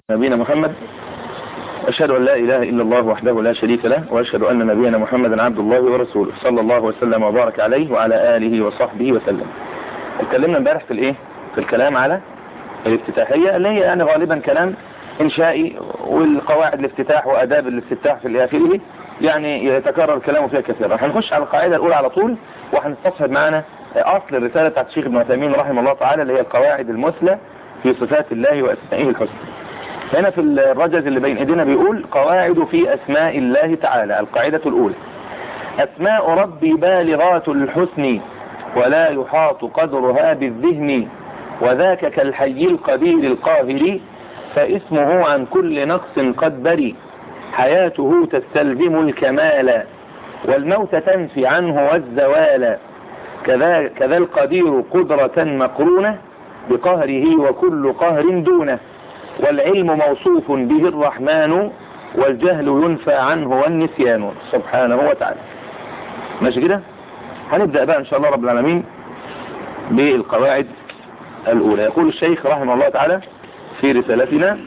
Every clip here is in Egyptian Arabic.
نبينا محمد أشهد أن لا إله إلا الله وحده لا شريك له وأشهد أن نبينا محمدا عبد الله ورسوله صلى الله وسلم وبارك عليه وعلى آله وصحبه وسلم اتكلمنا امبارح في الايه في الكلام على الافتتاحية اللي هي يعني غالبا كلام إنشائي والقواعد الافتتاح وأداب الافتتاح في آخره يعني يتكرر الكلام فيها كثيرا هنخش على القاعدة الأولى على طول وهنستصحب معنا أصل الرسالة بتاعت الشيخ ابن عثيمين رحمه الله تعالى اللي هي القواعد المثلى في صفات الله وأسمائه الحسنى هنا في الرجز اللي بين ايدينا بيقول قواعد في أسماء الله تعالى القاعدة الأولى أسماء ربي بالغات الحسن ولا يحاط قدرها بالذهن وذاك كالحي القدير القاهر فاسمه عن كل نقص قد بري حياته تستلزم الكمال والموت تنفي عنه والزوال كذا, كذا القدير قدرة مقرونة بقهره وكل قهر دونه والعلم موصوف به الرحمن والجهل ينفى عنه والنسيان سبحانه وتعالى ماشي كده هنبدأ بقى ان شاء الله رب العالمين بالقواعد الاولى يقول الشيخ رحمه الله تعالى في رسالتنا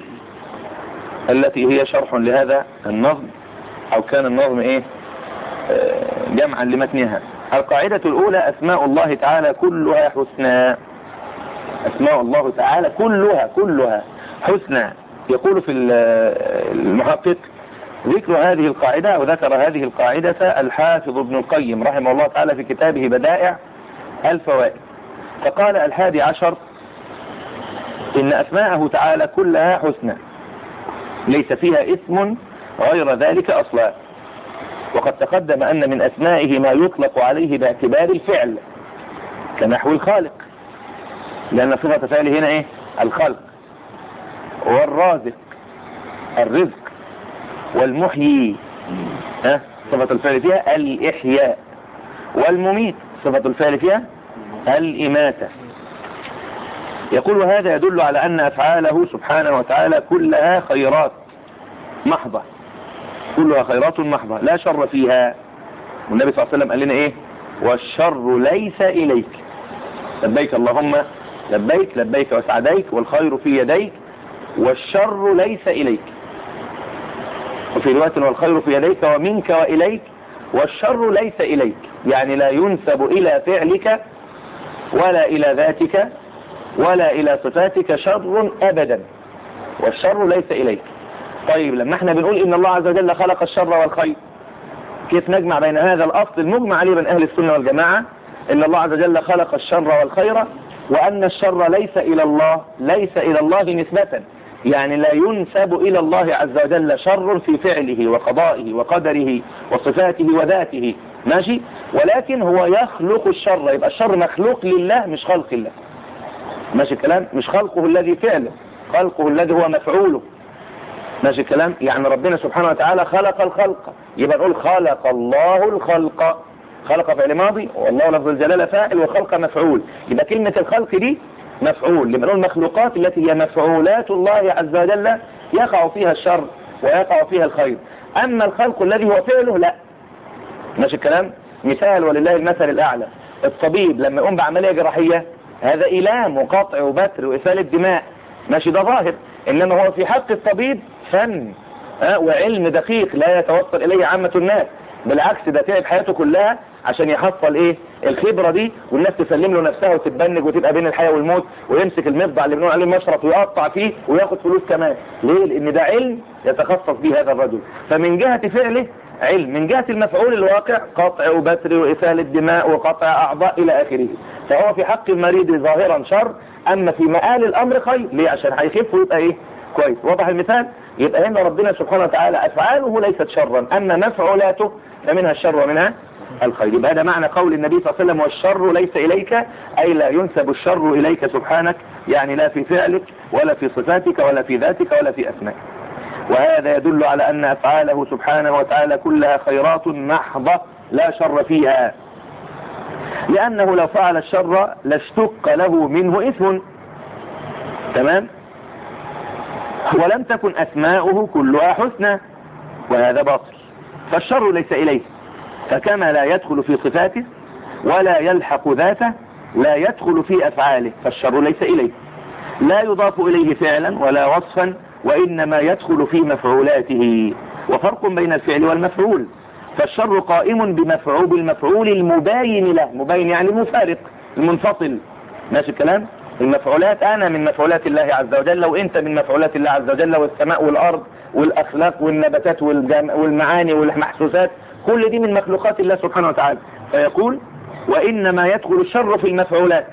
التي هي شرح لهذا النظم او كان النظم ايه جمعا لمتنها القاعدة الاولى اسماء الله تعالى كلها حسنى اسماء الله تعالى كلها كلها حسنى يقول في المحقق ذكر هذه القاعدة وذكر هذه القاعدة الحافظ ابن القيم رحمه الله تعالى في كتابه بدائع الفوائد فقال الحادي عشر إن أسماءه تعالى كلها حسنى ليس فيها اسم غير ذلك أصلا وقد تقدم أن من أسمائه ما يطلق عليه باعتبار الفعل كنحو الخالق لأن صفة فعله هنا إيه الخلق والرازق الرزق والمحيي ها صفة الفعل فيها الإحياء والمميت صفة الفعل فيها الإماتة يقول هذا يدل على أن أفعاله سبحانه وتعالى كلها خيرات محضة كلها خيرات محضة لا شر فيها والنبي صلى الله عليه وسلم قال لنا إيه والشر ليس إليك لبيك اللهم لبيك لبيك وسعديك والخير في يديك والشر ليس إليك وفي رواية والخير في يديك ومنك وإليك والشر ليس إليك يعني لا ينسب إلى فعلك ولا إلى ذاتك ولا إلى صفاتك شر أبدا والشر ليس إليك طيب لما احنا بنقول إن الله عز وجل خلق الشر والخير كيف نجمع بين هذا الأصل المجمع عليه بين أهل السنة والجماعة إن الله عز وجل خلق الشر والخير وأن الشر ليس إلى الله ليس إلى الله نسبة يعني لا ينسب إلى الله عز وجل شر في فعله وقضائه وقدره وصفاته وذاته ماشي ولكن هو يخلق الشر يبقى الشر مخلوق لله مش خلق الله ماشي الكلام مش خلقه الذي فعله خلقه الذي هو مفعوله ماشي الكلام يعني ربنا سبحانه وتعالى خلق الخلق يبقى نقول خلق الله الخلق خلق فعل ماضي والله لفظ الجلالة فاعل والخلق مفعول يبقى كلمة الخلق دي مفعول لما نقول المخلوقات التي هي مفعولات الله عز وجل يقع فيها الشر ويقع فيها الخير أما الخلق الذي هو فعله لا ماشي الكلام مثال ولله المثل الأعلى الطبيب لما يقوم بعملية جراحية هذا إيلام وقطع وبتر وإسالة دماء ماشي ده ظاهر إنما هو في حق الطبيب فن أه وعلم دقيق لا يتوصل إليه عامة الناس بالعكس ده تعب حياته كلها عشان يحصل ايه الخبرة دي والناس تسلم له نفسها وتتبنج وتبقى بين الحياة والموت ويمسك المفضع اللي بنقول عليه مشرط ويقطع فيه وياخد فلوس كمان ليه لان ده علم يتخصص به هذا الرجل فمن جهة فعله علم من جهة المفعول الواقع قطع وبتر وإسالة دماء وقطع أعضاء إلى آخره فهو في حق المريض ظاهرا شر أما في مآل الأمر خير ليه عشان هيخف ويبقى إيه كويس واضح المثال يبقى هنا ربنا سبحانه وتعالى أفعاله ليست شرا أما مفعولاته فمنها الشر ومنها الخير يبقى هذا معنى قول النبي صلى الله عليه وسلم والشر ليس إليك أي لا ينسب الشر إليك سبحانك يعني لا في فعلك ولا في صفاتك ولا في ذاتك ولا في أسمائك وهذا يدل على أن أفعاله سبحانه وتعالى كلها خيرات محضة لا شر فيها لأنه لو فعل الشر لاشتق له منه إثم تمام ولم تكن أسماؤه كلها حسنى وهذا باطل فالشر ليس إليه فكما لا يدخل في صفاته ولا يلحق ذاته لا يدخل في أفعاله فالشر ليس إليه لا يضاف إليه فعلا ولا وصفا وإنما يدخل في مفعولاته وفرق بين الفعل والمفعول فالشر قائم بمفعول بالمفعول المباين له مباين يعني المفارق المنفصل ماشي الكلام المفعولات انا من مفعولات الله عز وجل وانت من مفعولات الله عز وجل والسماء والارض والاخلاق والنباتات والمعاني والمحسوسات كل دي من مخلوقات الله سبحانه وتعالى فيقول وانما يدخل الشر في المفعولات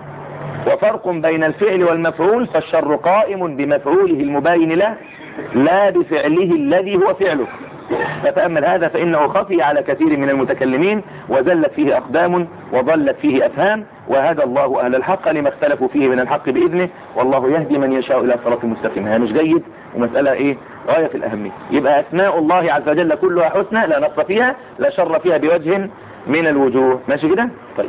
وفرق بين الفعل والمفعول فالشر قائم بمفعوله المباين له لا بفعله الذي هو فعله فتأمل هذا فإنه خفي على كثير من المتكلمين وزلت فيه أقدام وضلت فيه أفهام وهدى الله أهل الحق لما اختلفوا فيه من الحق بإذنه والله يهدي من يشاء إلى صراط مستقيم هذا مش جيد ومسألة إيه غاية في الأهمية يبقى أسماء الله عز وجل كلها حسنى لا نقص فيها لا شر فيها بوجه من الوجوه ماشي كده طيب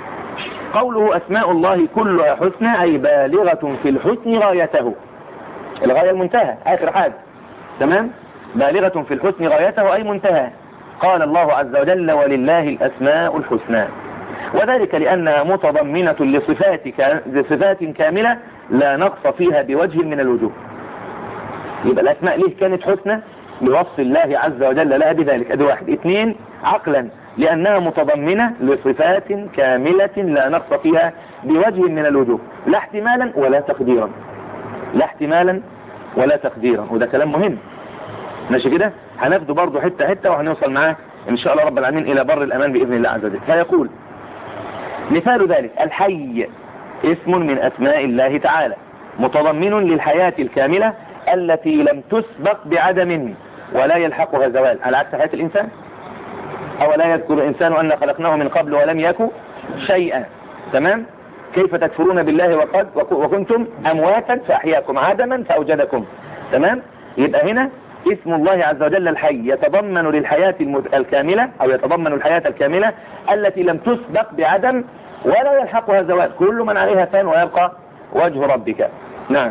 قوله أسماء الله كلها حسنى أي بالغة في الحسن غايته الغاية المنتهى آخر حاجة تمام بالغة في الحسن غايته أي منتهى قال الله عز وجل ولله الأسماء الحسنى وذلك لأنها متضمنة لصفات, لصفات كاملة لا نقص فيها بوجه من الوجوه يبقى الأسماء ليه كانت حسنى لوصف الله عز وجل لها بذلك ادي واحد اثنين عقلا لأنها متضمنة لصفات كاملة لا نقص فيها بوجه من الوجوه لا احتمالا ولا تقديرا لا احتمالا ولا تقديرا وده كلام مهم ماشي كده هناخده برضه حتة حتة وهنوصل معاه ان شاء الله رب العالمين الى بر الامان باذن الله عز وجل فيقول مثال ذلك الحي اسم من اسماء الله تعالى متضمن للحياة الكاملة التي لم تسبق بعدم ولا يلحقها زوال على عكس حياة الانسان او لا يذكر الانسان ان خلقناه من قبل ولم يكن شيئا تمام كيف تكفرون بالله وقد وكنتم امواتا فاحياكم عدما فاوجدكم تمام يبقى هنا اسم الله عز وجل الحي يتضمن للحياة الكاملة او يتضمن الحياة الكاملة التي لم تسبق بعدم ولا يلحقها زوال كل من عليها فان ويبقى وجه ربك نعم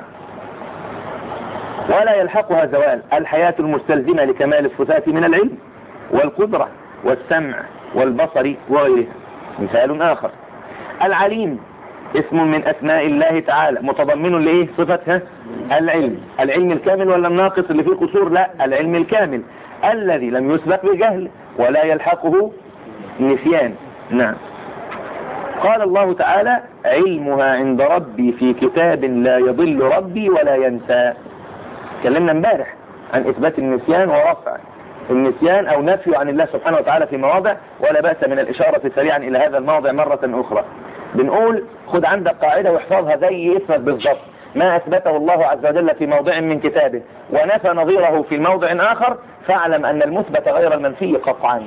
ولا يلحقها زوال الحياة المستلزمة لكمال الصفات من العلم والقدرة والسمع والبصر وغيرها مثال آخر العليم اسم من أسماء الله تعالى متضمن لإيه صفتها العلم العلم الكامل ولا الناقص اللي فيه قصور لا العلم الكامل الذي لم يسبق بجهل ولا يلحقه نسيان نعم قال الله تعالى علمها عند ربي في كتاب لا يضل ربي ولا ينسى تكلمنا امبارح عن اثبات النسيان ورفع النسيان او نفي عن الله سبحانه وتعالى في مواضع ولا بأس من الاشارة سريعا الى هذا الموضع مرة اخرى بنقول خد عندك قاعدة واحفظها زي اسمك بالضبط ما أثبته الله عز وجل في موضع من كتابه ونفى نظيره في موضع آخر فاعلم أن المثبت غير المنفي قطعا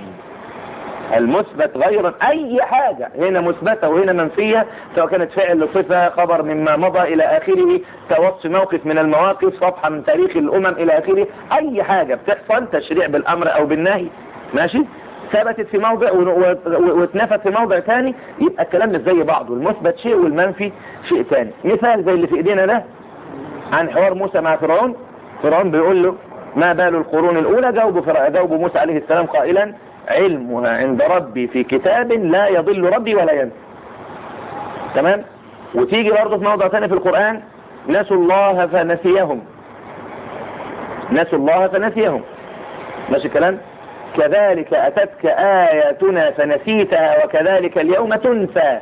المثبت غير أي حاجة هنا مثبتة وهنا منفية سواء كانت فعل لصفة خبر مما مضى إلى آخره توصي موقف من المواقف صفحة من تاريخ الأمم إلى آخره أي حاجة بتحصل تشريع بالأمر أو بالنهي ماشي ثبتت في موضع واتنفت في موضع ثاني يبقى الكلام مش زي بعضه المثبت شيء والمنفي شيء ثاني مثال زي اللي في ايدينا ده عن حوار موسى مع فرعون فرعون بيقول له ما بال القرون الاولى جاوب جاوب موسى عليه السلام قائلا علمها عند ربي في كتاب لا يضل ربي ولا ينسى تمام وتيجي برضه في موضع ثاني في القرآن نسوا الله فنسيهم نسوا الله فنسيهم ماشي الكلام كذلك أتتك آياتنا فنسيتها وكذلك اليوم تنسى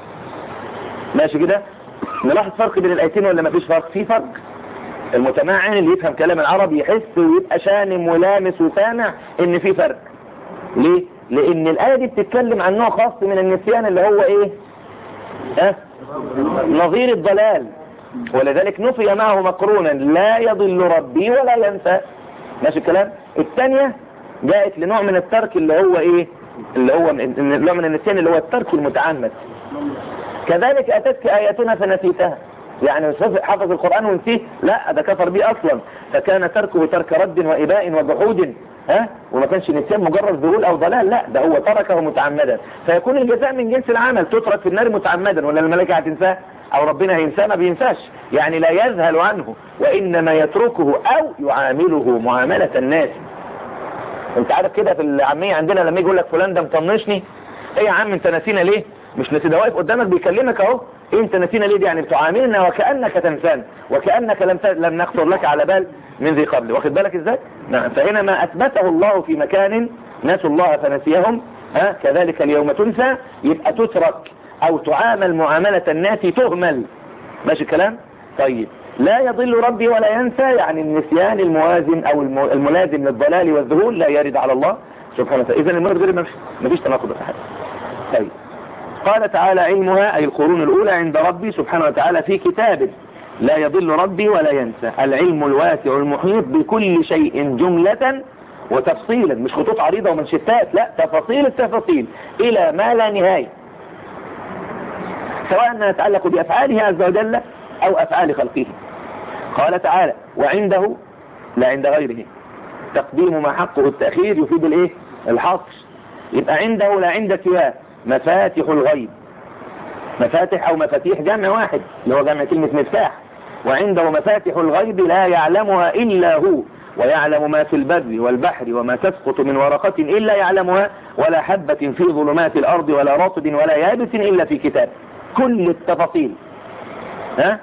ماشي كده نلاحظ فرق بين الآيتين ولا مفيش فرق في فرق المتمعن اللي يفهم كلام العربي يحس ويبقى شانم ولامس وسامع ان في فرق ليه لان الآية دي بتتكلم عن نوع خاص من النسيان اللي هو ايه اه نظير الضلال ولذلك نفي معه مقرونا لا يضل ربي ولا ينسى ماشي الكلام الثانية جاءت لنوع من الترك اللي هو ايه اللي هو نوع من النسيان اللي هو الترك المتعمد كذلك اتتك اياتنا فنسيتها يعني حفظ القرآن ونسيه لا ده كفر بيه اصلا فكان تركه ترك رد واباء وجحود ها وما كانش نسيان مجرد ذهول او ضلال لا ده هو تركه متعمدا فيكون الجزاء من جنس العمل تترك في النار متعمدا ولا الملائكه هتنساه او ربنا هينساه ما بينساش يعني لا يذهل عنه وانما يتركه او يعامله معاملة الناس انت عارف كده في العامية عندنا لما يجي يقول لك فلان ده مطنشني ايه يا عم انت ناسينا ليه مش ناسي ده واقف قدامك بيكلمك اهو انت نسينا ليه دي يعني بتعاملنا وكأنك تنسانا وكأنك لم لم نخطر لك على بال من ذي قبل واخد بالك ازاي نعم فهنا ما اثبته الله في مكان نسوا الله فنسيهم ها كذلك اليوم تنسى يبقى تترك او تعامل معاملة الناس تهمل ماشي الكلام طيب لا يضل ربي ولا ينسى يعني النسيان الموازن او الملازم للضلال والذهول لا يرد على الله سبحانه وتعالى اذا المرض غير ما فيش تناقض في حاجه طيب قال تعالى علمها أي القرون الأولى عند ربي سبحانه وتعالى في كتاب لا يضل ربي ولا ينسى العلم الواسع المحيط بكل شيء جملة وتفصيلا مش خطوط عريضة ومنشتات لا تفاصيل التفاصيل إلى ما لا نهاية سواء ما يتعلق بأفعاله عز وجل أو أفعال خلقه قال تعالى وعنده لا عند غيره تقديم ما حقه التأخير يفيد الايه الحصر يبقى عنده لا عند سواه مفاتح الغيب مفاتح او مفاتيح جمع واحد اللي هو جمع كلمة مفتاح وعنده مفاتح الغيب لا يعلمها الا هو ويعلم ما في البر والبحر وما تسقط من ورقة إلا يعلمها ولا حبة في ظلمات الأرض ولا رطب ولا يابس إلا في كتاب كل التفاصيل ها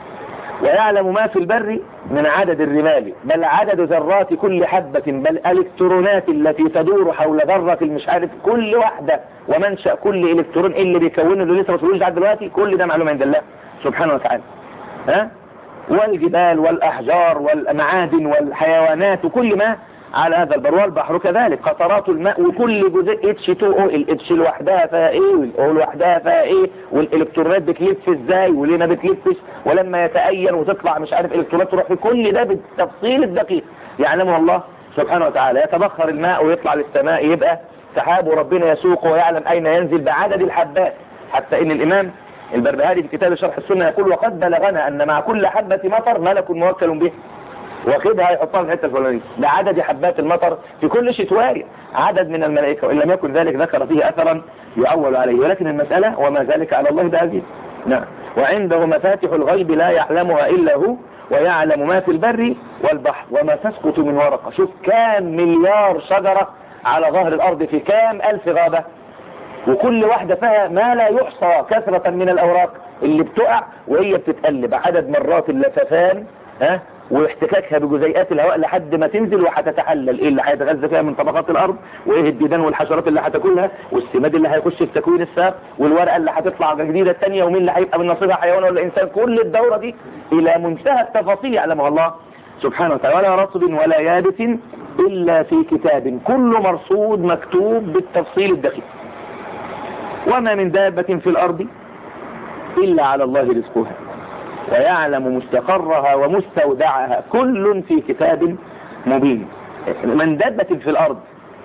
ويعلم ما في البر من عدد الرمال بل عدد ذرات كل حبة بل الكترونات التي تدور حول ذرة مش عارف كل واحدة ومنشأ كل الكترون اللي بيكونه اللي لسه ما لحد دلوقتي كل ده معلوم عند الله سبحانه وتعالى ها والجبال والأحجار والمعادن والحيوانات وكل ما على هذا البر والبحر كذلك قطرات الماء وكل جزء اتش 2 او الاتش لوحدها فيها ايه والاو لوحدها فيها ايه والالكترونات بتلف ازاي وليه ما بتلفش ولما يتأين وتطلع مش عارف الكترونات تروح في كل ده بالتفصيل الدقيق يعلمه الله سبحانه وتعالى يتبخر الماء ويطلع للسماء يبقى سحاب وربنا يسوقه ويعلم اين ينزل بعدد الحبات حتى ان الامام البربهاري في كتاب شرح السنة يقول وقد بلغنا ان مع كل حبة مطر ملك موكل به واخدها يحطها في الحته الفلانيه بعدد حبات المطر في كل شتواري عدد من الملائكه وان لم يكن ذلك ذكر فيه اثرا يعول عليه ولكن المساله وما ذلك على الله بعزيز نعم وعنده مفاتح الغيب لا يعلمها الا هو ويعلم ما في البر والبحر وما تسقط من ورقه شوف كام مليار شجره على ظهر الارض في كام الف غابه وكل واحدة فيها ما لا يحصى كثرة من الأوراق اللي بتقع وهي بتتقلب عدد مرات اللففان ها واحتكاكها بجزيئات الهواء لحد ما تنزل وهتتحلل ايه اللي هيتغذى فيها من طبقات الارض وايه الديدان والحشرات اللي هتاكلها والسماد اللي هيخش في تكوين الساق والورقه اللي هتطلع جديده الثانيه ومين اللي هيبقى من نصيبها حيوان ولا انسان كل الدوره دي الى منتهى التفاصيل يعلمها الله سبحانه وتعالى ولا رطب ولا يابس الا في كتاب كل مرصود مكتوب بالتفصيل الدقيق وما من دابة في الارض الا على الله رزقها ويعلم مستقرها ومستودعها كل في كتاب مبين من دابة في الأرض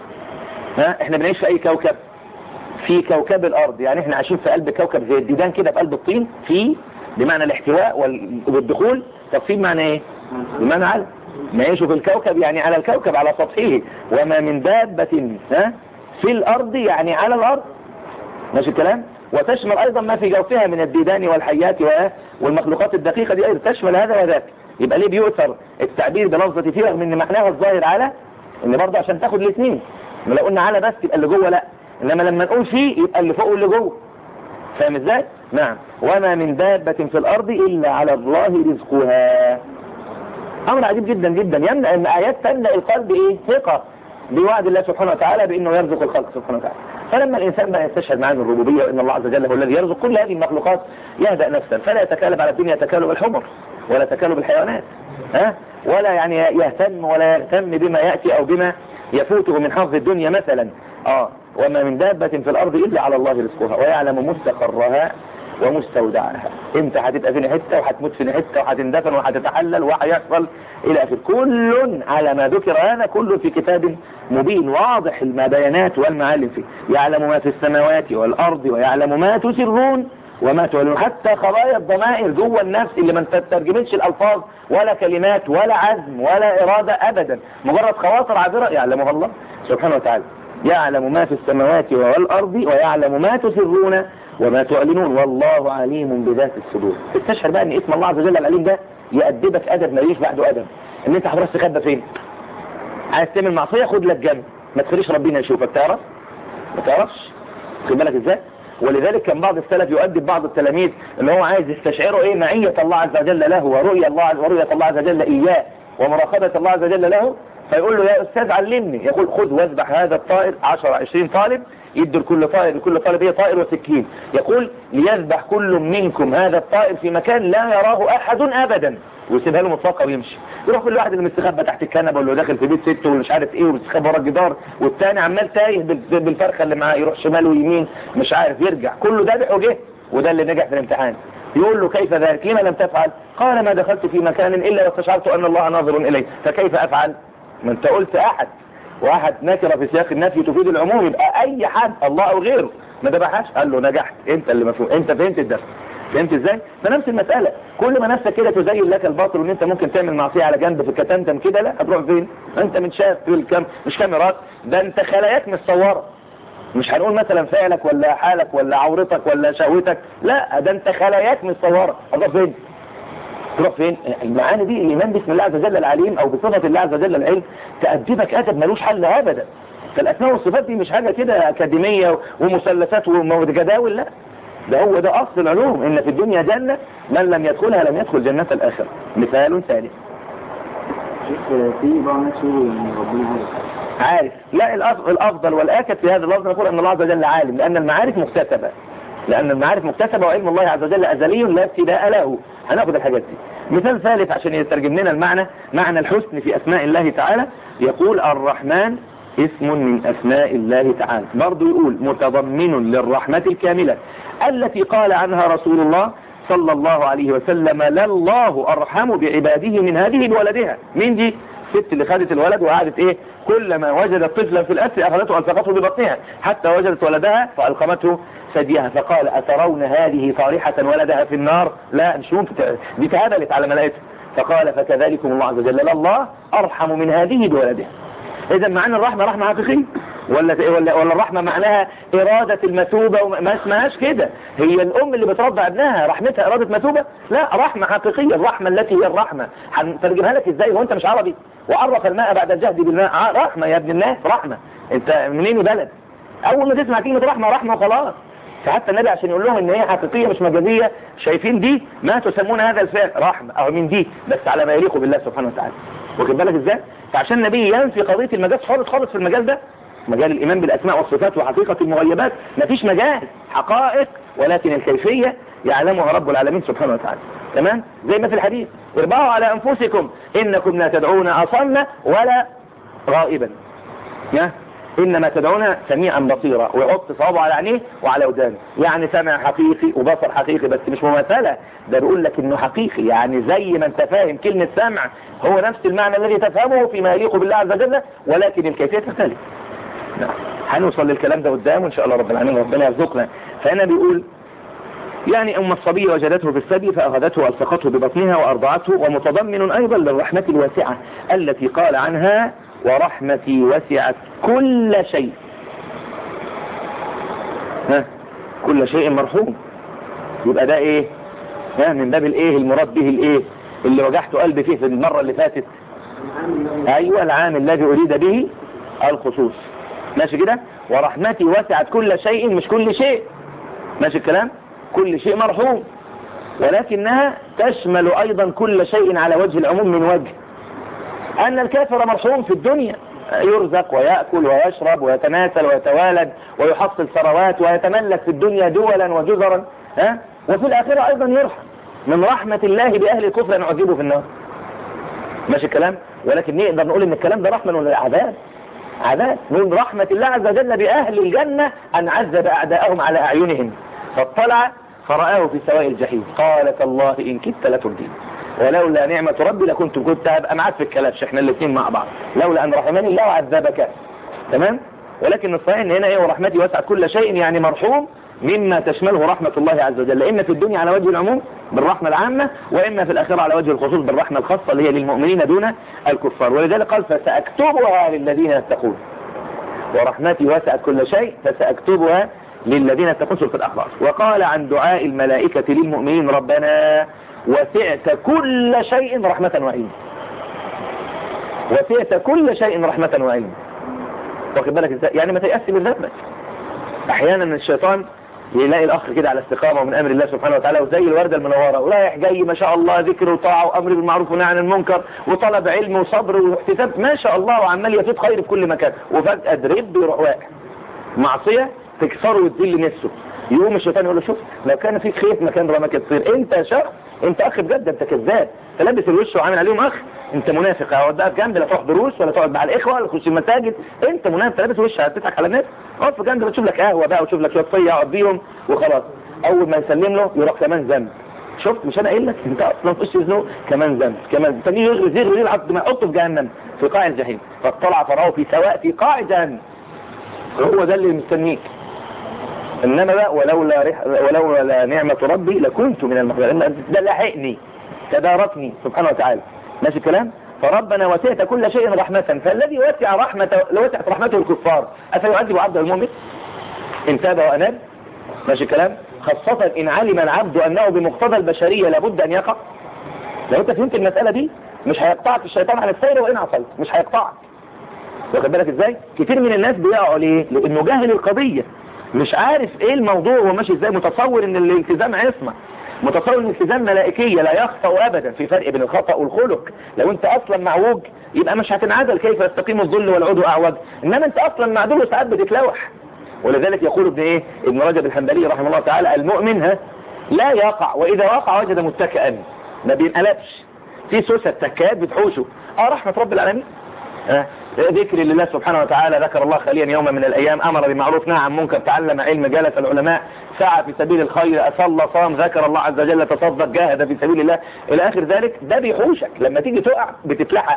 ها احنا بنعيش في أي كوكب في كوكب الأرض يعني احنا عايشين في قلب كوكب زي الديدان كده في قلب الطين في بمعنى الاحتواء والدخول طب في بمعنى ايه بمعنى على نعيش في الكوكب يعني على الكوكب على سطحه وما من دابة ها في الأرض يعني على الأرض ماشي الكلام وتشمل أيضا ما في جوفها من الديدان والحيات والمخلوقات الدقيقة دي أيضا تشمل هذا وذاك يبقى ليه بيؤثر التعبير بلفظة فيه رغم ان معناها الظاهر على ان برضه عشان تاخد الاثنين لو قلنا على بس يبقى اللي جوه لا انما لما نقول فيه يبقى اللي فوق واللي جوه فاهم ازاي نعم وما من دابة في الارض الا على الله رزقها امر عجيب جدا جدا يمنع ان ايات تمنع القلب ايه ثقة بوعد الله سبحانه وتعالى بانه يرزق الخلق سبحانه وتعالى فلما الإنسان بقى يستشهد معاه الربوبية وإن الله عز وجل هو الذي يرزق كل هذه المخلوقات يهدأ نفسا فلا يتكالب على الدنيا تكالب الحمر ولا تكالب الحيوانات ها ولا يعني يهتم ولا يهتم بما يأتي أو بما يفوته من حظ الدنيا مثلا آه وما من دابة في الأرض إلا على الله رزقها ويعلم مستقرها ومستودعها انت هتبقى في حته وهتموت في حته وهتندفن وهتتحلل وهيحصل الى اخره كل على ما ذكر هذا كل في كتاب مبين واضح المبينات والمعالم فيه يعلم ما في السماوات والارض ويعلم ما تسرون وما تعلنون حتى خبايا الضمائر جوه النفس اللي ما تترجمتش الالفاظ ولا كلمات ولا عزم ولا اراده ابدا مجرد خواطر عابره يعلمها الله سبحانه وتعالى يعلم ما في السماوات والارض ويعلم ما تسرون وما تعلنون والله عليم بذات الصدور استشعر بقى ان اسم الله عز وجل العليم ده يأدبك أدب ما يجيش بعده أدب ان انت هتروح تخبى فين عايز تعمل معصية خد لك جنب ما تخليش ربنا يشوفك تعرف ما تعرفش خد بالك ازاي ولذلك كان بعض السلف يؤدب بعض التلاميذ ان هو عايز يستشعره ايه معية الله عز وجل له ورؤية الله ورؤية الله عز وجل اياه ومراقبة الله عز وجل له فيقول له يا استاذ علمني يقول خذ واذبح هذا الطائر 10 20 طالب يدوا لكل طائر لكل طالب هي طائر وسكين يقول ليذبح كل منكم هذا الطائر في مكان لا يراه احد ابدا ويسيبها له مطلقه ويمشي يروح كل واحد اللي مستخبى تحت الكنبه واللي داخل في بيت سته واللي مش عارف ايه ومستخبى ورا الجدار والتاني عمال تايه بال- بالفرخه اللي معاه يروح شمال ويمين مش عارف يرجع كله ذابح وجه وده اللي نجح في الامتحان يقول له كيف ذلك لما لم تفعل قال ما دخلت في مكان الا واستشعرت ان الله ناظر اليه فكيف افعل ما انت قلت احد واحد نكره في سياق النفي تفيد العموم يبقى اي حد الله او غيره ما ذبحهاش قال له نجحت انت اللي مفهوم انت فهمت الدرس فهمت ازاي فنفس المسألة كل ما نفسك كده تزين لك الباطل وان انت ممكن تعمل معصية على جنب في الكتمتم كده لا هتروح فين انت متشاف في الكام مش كاميرات ده انت خلاياك متصورة مش هنقول مثلا فعلك ولا حالك ولا عورتك ولا شهوتك لا ده انت خلاياك متصورة هتروح فين تروح فين المعاني دي الايمان باسم الله عز وجل العليم او بصفة الله عز وجل العلم تأدبك ادب ملوش حل ابدا فالاسماء والصفات دي مش حاجة كده اكاديمية ومثلثات وجداول لا ده هو ده اصل العلوم ان في الدنيا جنة من لم يدخلها لم يدخل جنة الاخرة مثال ثالث شيخ في بعض الناس يقولوا ان ربنا عارف عارف لا الأف- الافضل والاكد في هذا اللفظ نقول ان الله عز وجل عالم لان المعارف مكتسبة لان المعارف مكتسبة وعلم الله عز وجل ازلي لا ابتداء له هناخد الحاجات دي مثال ثالث عشان يترجم لنا المعنى معنى الحسن في اسماء الله تعالى يقول الرحمن اسم من اسماء الله تعالى برضه يقول متضمن للرحمة الكاملة التي قال عنها رسول الله صلى الله عليه وسلم لا الله ارحم بعباده من هذه بولدها مين دي الست اللي خدت الولد وقعدت ايه كلما وجدت طفلا في الاسر اخذته الصقته ببطنها حتى وجدت ولدها فالقمته ثديها فقال اترون هذه صالحة ولدها في النار لا نشوف دي تهبلت على ملائكته فقال فكذلكم الله عز وجل لا الله ارحم من هذه بولدها اذا معنى الرحمة رحمة حقيقية ولا ولا ولا الرحمة معناها إرادة المثوبة وما اسمهاش كده هي الأم اللي بترضع ابنها رحمتها إرادة مثوبة لا رحمة حقيقية الرحمة التي هي الرحمة هنترجمها لك ازاي وانت مش عربي وعرف الماء بعد الجهد بالماء ع- رحمة يا ابن الناس رحمة انت منين بلد اول ما تسمع كلمة رحمة رحمة وخلاص فحتى النبي عشان يقول لهم ان هي حقيقية مش مجازية شايفين دي ما تسمون هذا الفعل رحمة او من دي بس على ما يليق بالله سبحانه وتعالى واخد بالك ازاي فعشان النبي ينفي قضية المجاز خالص خالص في المجال ده مجال الإيمان بالأسماء والصفات وحقيقة المغيبات مفيش مجال حقائق ولكن الكيفية يعلمها رب العالمين سبحانه وتعالى تمام زي ما في الحديث اربعوا على أنفسكم إنكم لا تدعون أصم ولا غائبا يا إنما تدعون سميعا بصيرا ويحط صوابه على عينيه وعلى ودانه يعني سمع حقيقي وبصر حقيقي بس مش مماثلة ده بيقول لك إنه حقيقي يعني زي ما أنت فاهم كلمة سمع هو نفس المعنى الذي تفهمه فيما يليق بالله عز وجل ولكن الكيفية تختلف نعم. هنوصل للكلام ده قدام وإن شاء الله رب العالمين ربنا يرزقنا فهنا بيقول يعني أم الصبي وجدته في الثدي فأخذته وألصقته ببطنها وأرضعته ومتضمن أيضا للرحمة الواسعة التي قال عنها ورحمتي وسعت كل شيء ها كل شيء مرحوم يبقى ده ايه ها من باب الايه المراد به الايه اللي وجعت قلبي فيه في المرة اللي فاتت ايوه العام الذي اريد به الخصوص ماشي كده ورحمتي وسعت كل شيء مش كل شيء ماشي الكلام كل شيء مرحوم ولكنها تشمل ايضا كل شيء على وجه العموم من وجه ان الكافر مرحوم في الدنيا يرزق ويأكل ويشرب ويتناسل ويتوالد ويحصل ثروات ويتملك في الدنيا دولا وجزرا ها وفي الآخرة أيضا يرحم من رحمة الله بأهل الكفر أن يعذبه في النار ماشي الكلام ولكن نقدر نقول ان الكلام ده رحمة ولا عذاب عذاب من رحمة الله عز وجل بأهل الجنة أن عذب أعداءهم على أعينهم فاطلع فرآه في سواء الجحيم قال تالله إن كدت لتردين ولولا نعمة ربي لكنت كنت هبقى معاك في الكلبش احنا الاثنين مع بعض لولا أن رحمني الله وعذبك تمام ولكن الصحيح ان هنا ايه ورحمتي وسعت كل شيء يعني مرحوم مما تشمله رحمة الله عز وجل إما في الدنيا على وجه العموم بالرحمة العامة وإما في الآخرة على وجه الخصوص بالرحمة الخاصة اللي هي للمؤمنين دون الكفار ولذلك قال فسأكتبها للذين يتقون ورحمتي وسعت كل شيء فسأكتبها للذين يتقون سورة الأحراف وقال عن دعاء الملائكة للمؤمنين ربنا وسعت كل شيء رحمة وعلم وسعت كل شيء رحمة وعلم واخد بالك ازاي يعني ما تيأس من ذنبك احيانا الشيطان يلاقي الاخ كده على استقامه من امر الله سبحانه وتعالى وزي الورده المنوره ورايح جاي ما شاء الله ذكر وطاعه وامر بالمعروف ونهي عن المنكر وطلب علم وصبر واحتساب ما شاء الله وعمال يفيد خير في كل مكان وفجاه درب يروح واقع معصيه تكسره وتذل نفسه يقوم الشيطان يقول له شوف لو كان فيك خيط مكان رماك تصير انت يا شخص انت اخ بجد انت كذاب انت لابس الوش وعامل عليهم اخ انت منافق اقعد في جنب لا تروح دروس ولا تقعد مع الاخوه ولا تخش المساجد انت منافق لابس وش هتضحك على الناس اقعد في جنب تشوف لك قهوه بقى وتشوف لك شويه طيه اقعد بيهم وخلاص اول ما يسلم له يروح كمان ذنب شفت مش انا قايل لك انت اصلا تخش يزنق كمان ذنب كمان تاني يغرز يغرز يلعب ما يحطه في جهنم في قاع الجحيم فاطلع فراه في سواء في قاع جهنم هو ده اللي مستنيك انما بقى ولولا رح... ولولا نعمة ربي لكنت من المحضرين ده لحقني تداركني سبحانه وتعالى ماشي الكلام فربنا وسعت كل شيء رحمة فالذي وسع رحمة وسعت رحمته الكفار أفيعذب عبده المؤمن إن تاب وأناب ماشي الكلام خاصة إن علم العبد أنه بمقتضى البشرية لابد أن يقع لو أنت فهمت المسألة دي مش هيقطعك الشيطان على السير وإن عصيت مش هيقطعك واخد بالك ازاي كتير من الناس بيقعوا ليه لانه جاهل القضية مش عارف ايه الموضوع وماشي ازاي متصور ان الالتزام عصمة متصور ان الالتزام ملائكية لا يخطأ ابدا في فرق بين الخطأ والخلق لو انت اصلا معوج يبقى مش هتنعدل كيف يستقيم الظل والعود اعوج انما انت اصلا معدول وساعات بتتلوح ولذلك يقول ابن ايه ابن رجب الحنبلي رحمه الله تعالى المؤمن ها لا يقع واذا وقع وجد متكئا ما بينقلبش في سوسة تكات بتحوشه اه رحمة رب العالمين آه. ذكر لله سبحانه وتعالى ذكر الله خاليا يوم من الأيام أمر بمعروف نهى عن منكر تعلم علم جالس العلماء سعى في سبيل الخير أصلى صام ذكر الله عز وجل تصدق جاهد في سبيل الله إلى آخر ذلك ده بيحوشك لما تيجي تقع بتتلحق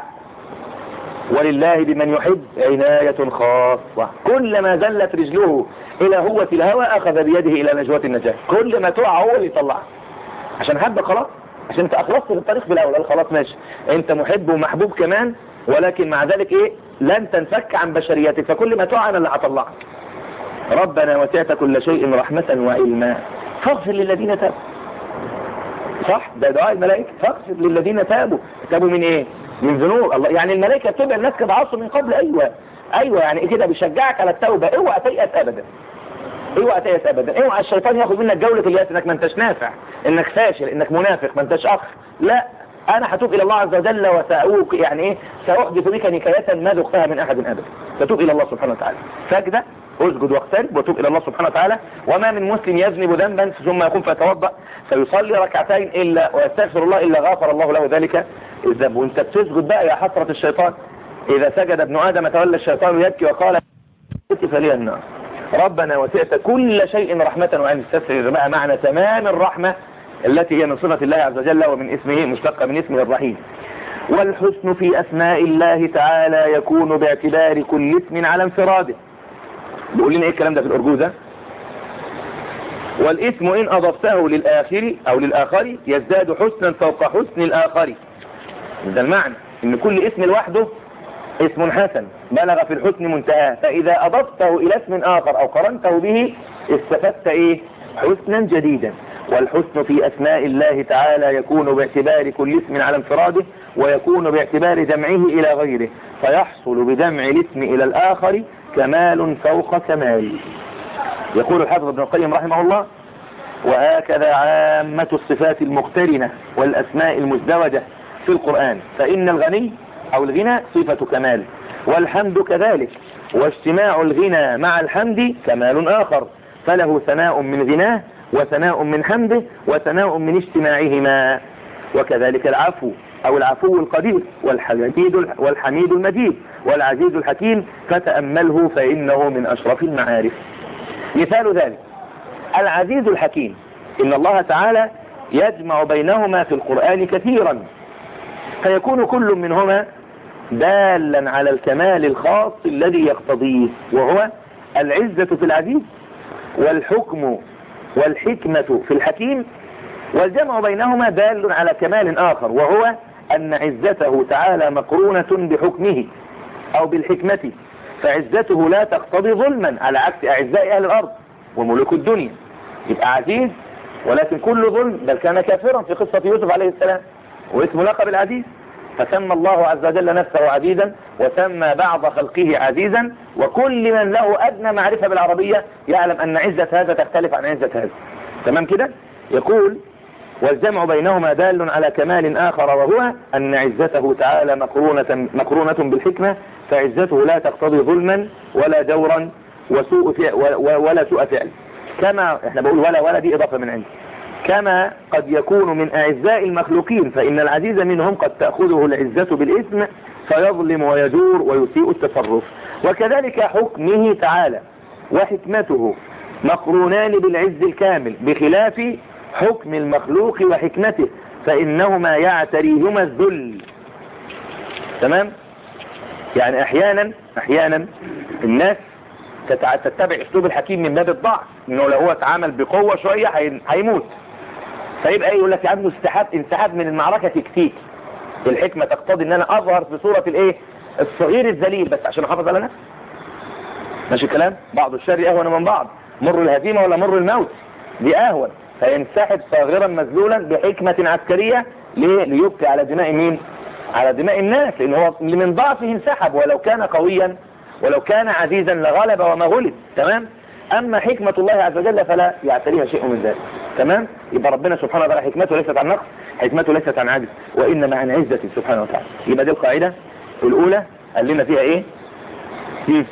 ولله بمن يحب عناية خاصة كلما زلت رجله إلى هوة الهوى أخذ بيده إلى نجوة النجاة كل ما تقع هو اللي يطلعك عشان حب خلاص عشان انت اخلصت في الطريق في الاول قال خلاص ماشي انت محب ومحبوب كمان ولكن مع ذلك ايه لن تنفك عن بشريتك فكل ما تقع انا اللي هطلعك ربنا وسعت كل شيء رحمة وعلما فاغفر للذين تابوا صح ده دعاء الملائكة فاغفر للذين تابوا تابوا من ايه من ذنوب الله يعني الملائكة بتبقى الناس كده عصوا من قبل ايوه ايوه يعني كده بيشجعك على التوبة اوعى تيأس ابدا اوعى تيأس ابدا اوعى الشيطان ياخد منك جولة الياس انك ما انتش نافع انك فاشل انك منافق ما انتش اخ لا انا هتوب الى الله عز وجل وسأوك يعني ايه سأحدث بك نكاية ما ذقتها من احد ابدا فتوب الى الله سبحانه وتعالى سجدة اسجد واقترب وتوب الى الله سبحانه وتعالى وما من مسلم يذنب ذنبا ثم يقوم فيتوضا فيصلي ركعتين الا ويستغفر الله الا غفر الله له ذلك الذنب وانت بتسجد بقى يا حسرة الشيطان اذا سجد ابن ادم تولى الشيطان يبكي وقال فلي النار ربنا وسعت كل شيء رحمة وعن استفسر بقى معنى تمام الرحمة التي هي من صفة الله عز وجل ومن اسمه مشتقة من اسمه الرحيم والحسن في أسماء الله تعالى يكون باعتبار كل اسم على انفراده بيقول لنا ايه الكلام ده في الأرجوزة والاسم إن أضفته للآخر أو للآخر يزداد حسنا فوق حسن الآخر ده المعنى إن كل اسم لوحده اسم حسن بلغ في الحسن منتهى فإذا أضفته إلى اسم آخر أو قرنته به استفدت إيه حسنا جديدا والحسن في أسماء الله تعالى يكون باعتبار كل اسم على انفراده ويكون باعتبار جمعه إلى غيره فيحصل بجمع الاسم إلى الآخر كمال فوق كمال يقول الحافظ ابن القيم رحمه الله وهكذا عامة الصفات المقترنة والأسماء المزدوجة في القرآن فإن الغني أو الغنى صفة كمال والحمد كذلك واجتماع الغنى مع الحمد كمال آخر فله ثناء من غناه وثناء من حمده وثناء من اجتماعهما وكذلك العفو أو العفو القدير والحميد والحميد المجيد والعزيز الحكيم فتأمله فإنه من أشرف المعارف مثال ذلك العزيز الحكيم إن الله تعالى يجمع بينهما في القرآن كثيرا فيكون كل منهما دالا على الكمال الخاص الذي يقتضيه وهو العزة في العزيز والحكم والحكمة في الحكيم والجمع بينهما دال على كمال آخر وهو أن عزته تعالى مقرونة بحكمه أو بالحكمة فعزته لا تقتضي ظلما على عكس أعزاء أهل الأرض وملوك الدنيا يبقى عزيز ولكن كل ظلم بل كان كافرا في قصة يوسف عليه السلام واسمه لقب العزيز فسمى الله عز وجل نفسه عزيزا وسمى بعض خلقه عزيزا وكل من له أدنى معرفة بالعربية يعلم أن عزة هذا تختلف عن عزة هذا تمام كده يقول والجمع بينهما دال على كمال آخر وهو أن عزته تعالى مقرونة, مقرونة بالحكمة فعزته لا تقتضي ظلما ولا جورا وسوء فعل ولا سوء فعل كما احنا بقول ولا ولا دي إضافة من عندي كما قد يكون من أعزاء المخلوقين فإن العزيز منهم قد تأخذه العزة بالإثم فيظلم ويجور ويسيء التصرف وكذلك حكمه تعالى وحكمته مقرونان بالعز الكامل بخلاف حكم المخلوق وحكمته فإنهما يعتريهما الذل تمام يعني أحيانا أحيانا الناس تتع- تتبع أسلوب الحكيم من باب الضعف إنه لو هو اتعامل بقوة شوية هي- هيموت فيبقى ايه يقول لك يا عم انسحاب انسحاب من المعركة تكتيك الحكمة تقتضي ان انا اظهر في صورة الايه الصغير الذليل بس عشان احافظ على نفسي ماشي الكلام بعض الشر اهون من بعض مر الهزيمة ولا مر الموت دي اهون فينسحب صاغرا مذلولا بحكمة عسكرية ليه ليبقي على دماء مين على دماء الناس لان هو من ضعفه انسحب ولو كان قويا ولو كان عزيزا لغلب وما غلب تمام اما حكمة الله عز وجل فلا يعتريها شيء من ذلك تمام يبقى ربنا سبحانه وتعالى حكمته ليست عن نقص حكمته ليست عن عجز وانما عن عزته سبحانه وتعالى يبقى دي القاعدة الاولى قال لنا فيها ايه مم.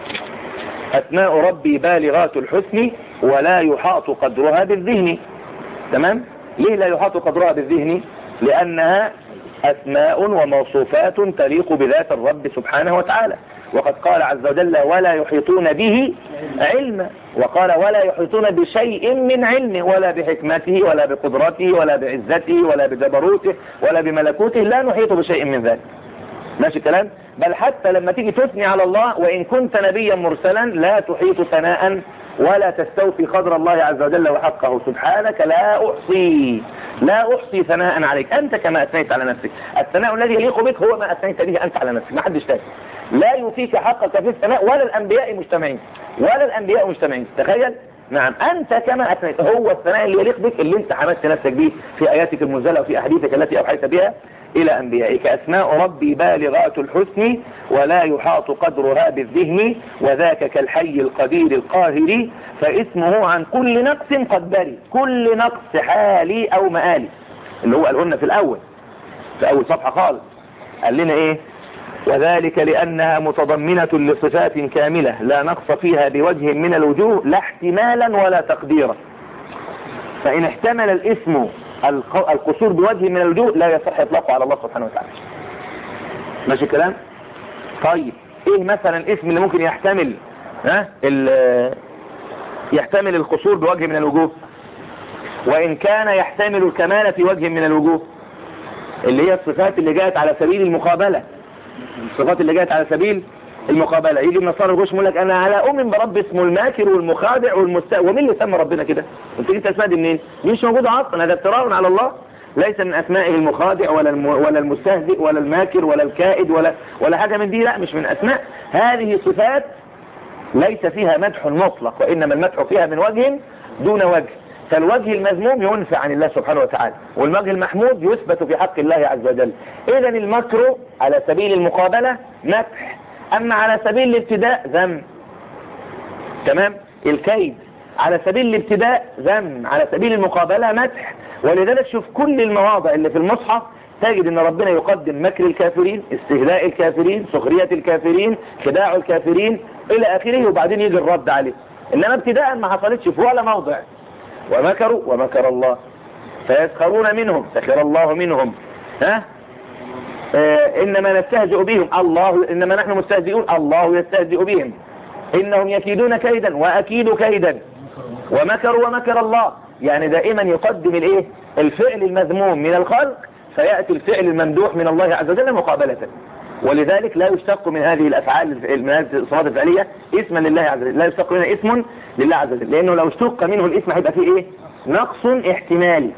اسماء ربي بالغات الحسن ولا يحاط قدرها بالذهن تمام ليه لا يحاط قدرها بالذهن لانها اسماء وموصوفات تليق بذات الرب سبحانه وتعالى وقد قال عز وجل ولا يحيطون به علما وقال ولا يحيطون بشيء من علمه ولا بحكمته ولا بقدرته ولا بعزته ولا بجبروته ولا بملكوته لا نحيط بشيء من ذلك ماشي الكلام بل حتى لما تيجي تثني على الله وإن كنت نبيا مرسلا لا تحيط ثناء ولا تستوفي قدر الله عز وجل وحقه سبحانك لا أحصي لا أحصي ثناء عليك أنت كما أثنيت على نفسك الثناء الذي يليق بك هو ما أثنيت به أنت على نفسك ما حدش تاني لا يوفيك حقك في الثناء ولا الأنبياء مجتمعين ولا الأنبياء مجتمعين تخيل نعم أنت كما أثنيت هو الثناء اللي يليق بك اللي أنت حمدت نفسك به في آياتك المنزلة وفي أحاديثك التي أوحيت بها إلى أنبيائك أسماء ربي بالغات الحسن ولا يحاط قدرها بالذهن وذاك كالحي القدير القاهر فاسمه عن كل نقص قد بري كل نقص حالي أو مآلي اللي هو قالهن في الأول في أول صفحة خالص قال لنا إيه وذلك لأنها متضمنة لصفات كاملة لا نقص فيها بوجه من الوجوه لا احتمالا ولا تقديرا فإن احتمل الاسم الق- القصور بوجه من الوجوه لا يصح اطلاقه على الله سبحانه وتعالى ماشي الكلام طيب ايه مثلا اسم اللي ممكن يحتمل ها ال- يحتمل القصور بوجه من الوجوه وان كان يحتمل الكمال في وجه من الوجوه اللي هي الصفات اللي جاءت على سبيل المقابلة الصفات اللي جاءت على سبيل المقابلة يجي النصارى يخش يقول لك انا على اؤمن برب اسمه الماكر والمخادع والمست ومين اللي سمى ربنا كده انت جبت اسماء دي منين دي مش موجوده اصلا هذا افتراء على الله ليس من اسمائه المخادع ولا الم... ولا المستهزئ ولا الماكر ولا الكائد ولا ولا حاجه من دي لا مش من اسماء هذه صفات ليس فيها مدح مطلق وانما المدح فيها من وجه دون وجه فالوجه المذموم ينفع عن الله سبحانه وتعالى والوجه المحمود يثبت في حق الله عز وجل اذا المكر على سبيل المقابلة مدح اما على سبيل الابتداء ذم تمام الكيد على سبيل الابتداء ذم على سبيل المقابلة مدح ولذلك شوف كل المواضع اللي في المصحف تجد ان ربنا يقدم مكر الكافرين استهلاء الكافرين سخرية الكافرين خداع الكافرين الى اخره وبعدين يجي الرد عليه انما ابتداء ما حصلتش في ولا موضع ومكروا ومكر الله فيسخرون منهم سخر الله منهم ها آه انما نستهزئ بهم الله انما نحن مستهزئون الله يستهزئ بهم انهم يكيدون كيدا واكيد كيدا ومكروا ومكر الله يعني دائما يقدم الايه الفعل المذموم من الخلق فيأتي الفعل الممدوح من الله عز وجل مقابلة ولذلك لا يشتق من هذه الافعال من هذه الصفات الفعلية اسما لله عز وجل لا يشتق منها اسم لله عز وجل لانه لو اشتق منه الاسم هيبقى فيه ايه نقص احتمالي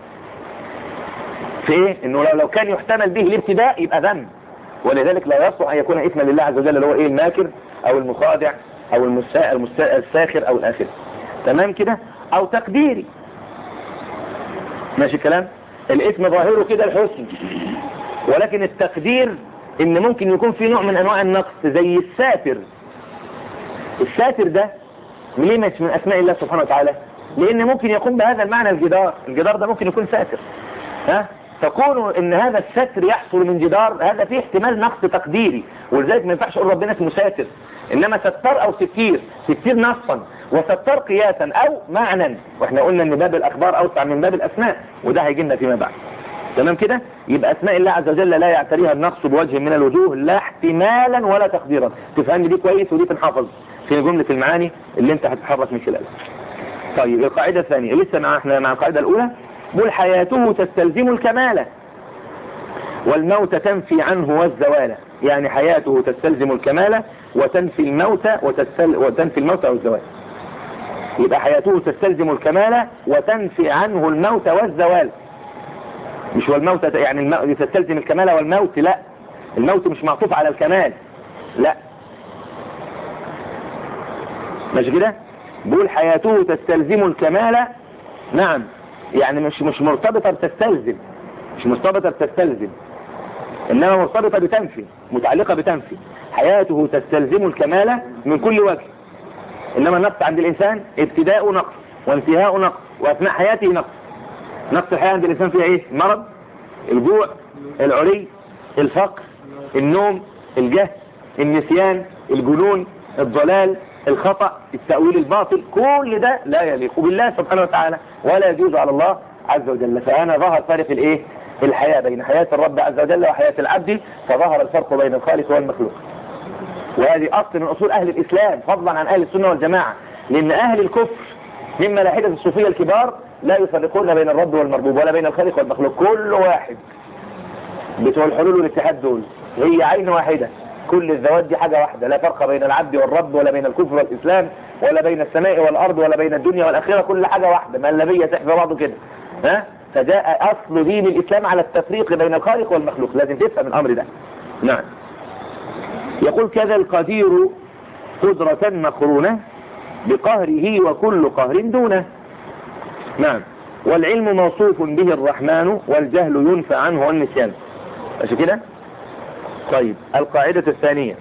في ايه انه لو, لو كان يحتمل به الابتداء يبقى ذنب ولذلك لا يصلح ان يكون اسما لله عز وجل اللي هو ايه الماكر او المخادع او المسا... المسا... الساخر او الاخر تمام كده او تقديري ماشي الكلام الاسم ظاهره كده الحسن ولكن التقدير ان ممكن يكون في نوع من انواع النقص زي الساتر الساتر ده ليه مش من اسماء الله سبحانه وتعالى لان ممكن يكون بهذا المعنى الجدار الجدار ده ممكن يكون ساتر ها تكون ان هذا الستر يحصل من جدار هذا فيه احتمال نقص تقديري ولذلك ما ينفعش اقول ربنا اسمه ساتر انما ستار او ستير ستير نصا وستار قياسا او معنى واحنا قلنا ان باب الاخبار اوسع من باب الاسماء وده هيجي لنا فيما بعد تمام كده يبقى اسماء الله عز وجل لا يعتريها النقص بوجه من الوجوه لا احتمالا ولا تقديرا تفهمني دي كويس ودي تنحفظ في جملة المعاني اللي انت هتتحرك من خلالها طيب القاعدة الثانية لسه مع احنا مع القاعدة الاولى بل حياته تستلزم الكمال والموت تنفي عنه والزوال يعني حياته تستلزم الكمال وتنفي الموت وتستل وتنفي الموت او الزوال يبقى حياته تستلزم الكمال وتنفي عنه الموت والزوال مش والموت يعني الموت تستلزم الكمال والموت لا الموت مش معطوف على الكمال لا مش كده بيقول حياته تستلزم الكمال نعم يعني مش مش مرتبطة بتستلزم مش مرتبطة بتستلزم انما مرتبطة بتنفي متعلقة بتنفي حياته تستلزم الكمال من كل وجه انما النقص عند الانسان ابتداء نقص وانتهاء نقص واثناء حياته نقص نقص الحياة عند الانسان فيها ايه مرض الجوع العري الفقر النوم الجهل النسيان الجنون الضلال الخطأ التأويل الباطل كل ده لا يليق بالله سبحانه وتعالى ولا يجوز على الله عز وجل فأنا ظهر فارق الايه الحياة بين حياة الرب عز وجل وحياة العبد فظهر الفرق بين الخالق والمخلوق وهذه أصل من أصول أهل الإسلام فضلا عن أهل السنة والجماعة لأن أهل الكفر من ملاحدة الصوفية الكبار لا يفرقون بين الرب والمربوب ولا بين الخالق والمخلوق كل واحد بتوع الحلول والاتحاد دول هي عين واحدة كل الذوات دي حاجة واحدة لا فرق بين العبد والرب ولا بين الكفر والإسلام ولا بين السماء والأرض ولا بين الدنيا والآخرة كل حاجة واحدة ملبية تحفظ بعضه كده ها فجاء أصل دين الإسلام على التفريق بين الخالق والمخلوق لازم تفهم الأمر ده نعم يقول كذا القدير قدرة مقرونة بقهره وكل قهر دونه نعم والعلم موصوف به الرحمن والجهل ينفى عنه والنسيان ماشي كده طيب القاعدة الثانية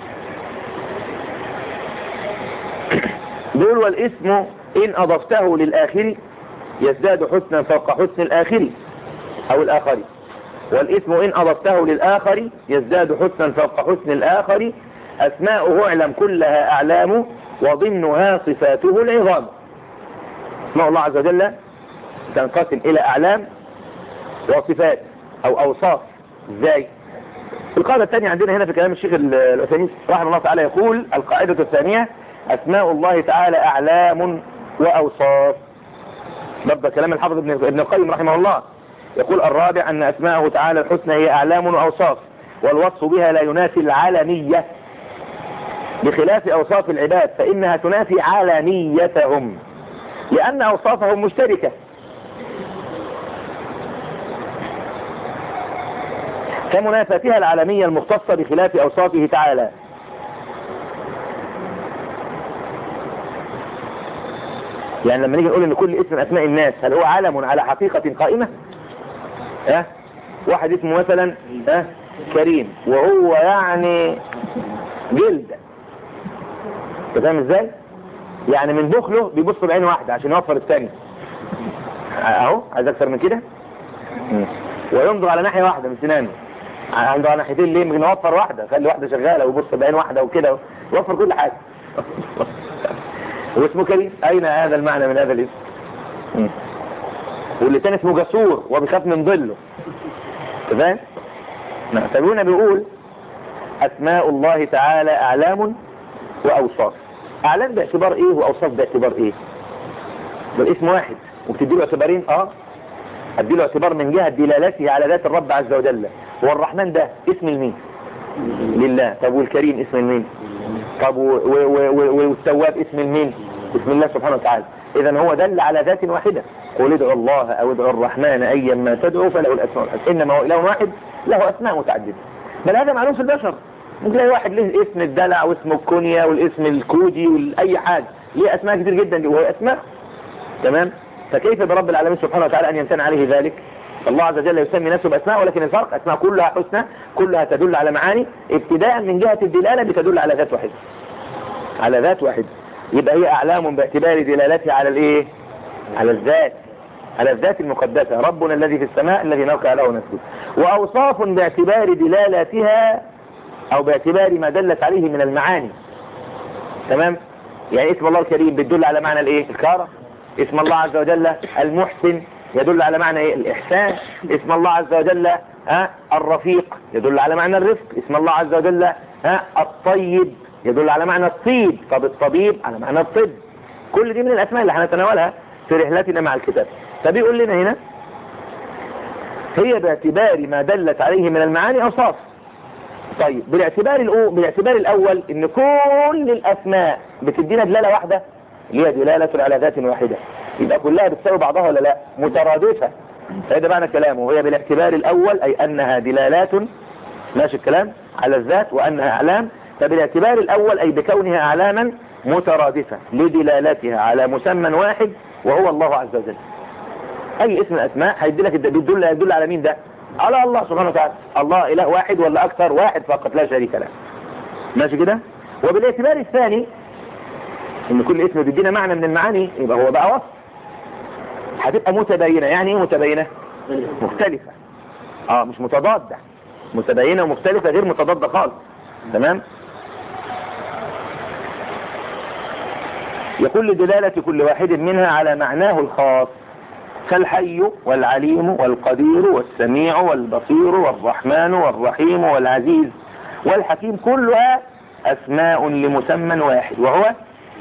دول والاسم إن أضفته للآخر يزداد حسنا فوق حسن الآخر أو الآخر والاسم إن أضفته للآخر يزداد حسنا فوق حسن الآخر أسماؤه اعلم كلها أعلام وضمنها صفاته العظام اسماء الله عز وجل تنقسم إلى أعلام وصفات أو أوصاف ازاي القاعدة الثانية عندنا هنا في كلام الشيخ العثيمين رحمه الله تعالى يقول القاعدة الثانية أسماء الله تعالى أعلام وأوصاف برضه كلام الحافظ ابن ابن القيم رحمه الله يقول الرابع أن أسماءه تعالى الحسنى هي أعلام وأوصاف والوصف بها لا ينافي العالمية بخلاف أوصاف العباد فإنها تنافي علانيتهم لأن أوصافهم مشتركة كمنافاتها العالمية المختصة بخلاف أوصافه تعالى يعني لما نيجي نقول ان كل اسم من اسماء الناس هل هو علم على حقيقة قائمة ها واحد اسمه مثلا ها كريم وهو يعني جلد انت فاهم ازاي يعني من بخله بيبص بعين واحدة عشان يوفر الثاني اهو عايز اكثر من كده ويمضغ على ناحية واحدة من سنانه عنده على ناحيتين ليه ممكن يوفر واحدة خلي واحدة شغالة ويبص بعين واحدة وكده يوفر كل حاجة واسمه كريم اين هذا المعنى من هذا الاسم واللي تاني اسمه جسور وبيخاف من ظله تمام فهنا بيقول اسماء الله تعالى اعلام واوصاف اعلام باعتبار ايه واوصاف باعتبار ايه ده الاسم واحد وبتدي له اعتبارين اه ادي له اعتبار من جهة دلالته على ذات الرب عز وجل والرحمن ده اسم المين لله طب والكريم اسم المين طب والتواب اسم المين اسم الله سبحانه وتعالى اذا هو دل على ذات واحدة قل ادعوا الله او ادعوا الرحمن ايا ما تدعوا فله الاسماء الحسنى انما هو اله واحد له اسماء متعددة بل هذا معلوم في البشر ممكن تلاقي واحد له اسم الدلع واسم الكونيا والاسم الكودي واي حاجة ليه اسماء كتير جدا وهي اسماء تمام فكيف برب العالمين سبحانه وتعالى ان يمتنع عليه ذلك الله عز وجل يسمي نفسه بأسماء ولكن الفرق أسماء كلها حسنى كلها تدل على معاني ابتداء من جهة الدلالة بتدل على ذات واحدة على ذات واحدة يبقى هي أعلام باعتبار دلالتها على الإيه على الذات على الذات المقدسة ربنا الذي في السماء الذي نركع له ونسجد وأوصاف باعتبار دلالاتها أو باعتبار ما دلت عليه من المعاني تمام يعني اسم الله الكريم بتدل على معنى الايه الكرم اسم الله عز وجل المحسن يدل على معنى ايه الاحسان اسم الله عز وجل ها الرفيق يدل على معنى الرفق اسم الله عز وجل ها الطيب يدل على معنى الطيب طب الطبيب على معنى الطب كل دي من الاسماء اللي هنتناولها في رحلتنا مع الكتاب فبيقول لنا هنا هي باعتبار ما دلت عليه من المعاني اوصاف طيب بالاعتبار الأو... بالاعتبار الاول ان كل الاسماء بتدينا دلاله واحده اللي هي دلاله على ذات واحده يبقى كلها بتساوي بعضها ولا لا مترادفه هذا معنى كلامه وهي بالاعتبار الاول اي انها دلالات ماشي الكلام على الذات وانها اعلام فبالاعتبار الاول اي بكونها اعلاما مترادفه لدلالتها على مسمى واحد وهو الله عز وجل اي اسم من الاسماء هيدلك بيدل يدل على مين ده على الله سبحانه وتعالى الله اله واحد ولا اكثر واحد فقط لا شريك له ماشي كده وبالاعتبار الثاني ان كل اسم بيدينا معنى من المعاني يبقى هو بقى وصف هتبقى متباينه يعني ايه متباينه مختلفه اه مش متضاده متباينه ومختلفه غير متضاده خالص تمام يقول لدلالة كل واحد منها على معناه الخاص كالحي والعليم والقدير والسميع والبصير والرحمن والرحيم والعزيز والحكيم كلها أسماء لمسمى واحد وهو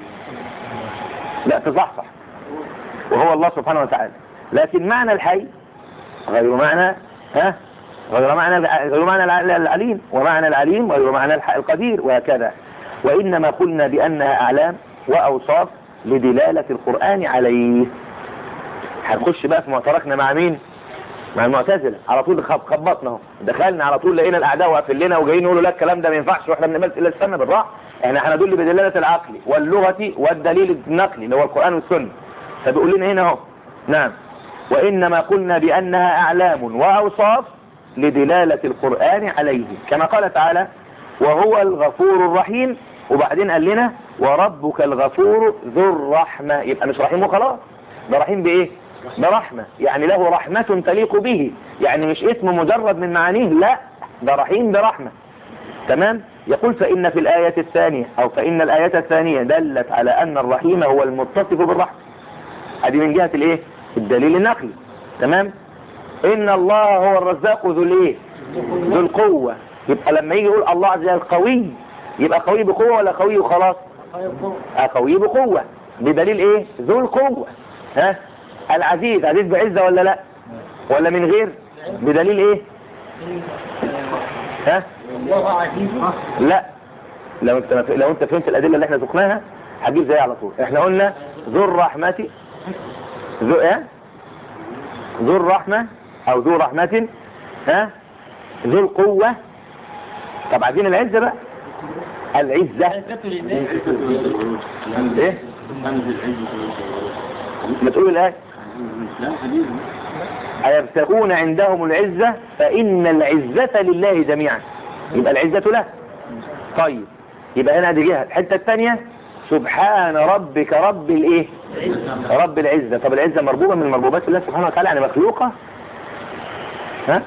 لا تصحصح وهو الله سبحانه وتعالى لكن معنى الحي غير معنى ها غير معنى غير معنى العليم ومعنى العليم غير معنى القدير وهكذا وإنما قلنا بأنها أعلام وأوصاف لدلالة القرآن عليه هنخش بقى في معتركنا مع مين مع المعتزلة على طول خبطنا اهو دخلنا على طول لقينا الاعداء واقفين لنا وجايين يقولوا لا الكلام ده ما ينفعش واحنا بنمثل الا استنى بالراحه احنا هندل بدلاله العقل واللغه والدليل النقلي اللي هو القران والسنه فبيقول لنا هنا اهو نعم وانما قلنا بانها اعلام واوصاف لدلاله القران عليه كما قال تعالى وهو الغفور الرحيم وبعدين قال لنا وربك الغفور ذو الرحمه يبقى مش رحيم وخلاص ده رحيم بايه برحمة يعني له رحمة تليق به يعني مش اسم مجرد من معانيه لا ده رحيم برحمة تمام يقول فإن في الآية الثانية أو فإن الآية الثانية دلت على أن الرحيم هو المتصف بالرحمة هذه من جهة الايه الدليل النقلي تمام إن الله هو الرزاق ذو الايه ذو القوة يبقى لما يجي يقول الله عز وجل قوي يبقى قوي بقوة ولا قوي وخلاص آه قوي بقوة بدليل ايه ذو القوة ها العزيز عزيز بعزة ولا لا ولا من غير بدليل ايه ها لا لو انت لو انت فهمت الادله اللي احنا ذقناها هتجيب زي على طول احنا قلنا ذو الرحمه ذو ايه ذو الرحمه او ذو رحمه ها ذو القوه طب عايزين العزه بقى العزه ايه ما تقول الايه أيبتغون عندهم العزة فإن العزة لله جميعا يبقى العزة له طيب يبقى هنا دي جهة الحتة الثانية سبحان ربك رب الايه رب العزة طب العزة مربوبة من مربوبات الله سبحانه وتعالى يعني مخلوقة ها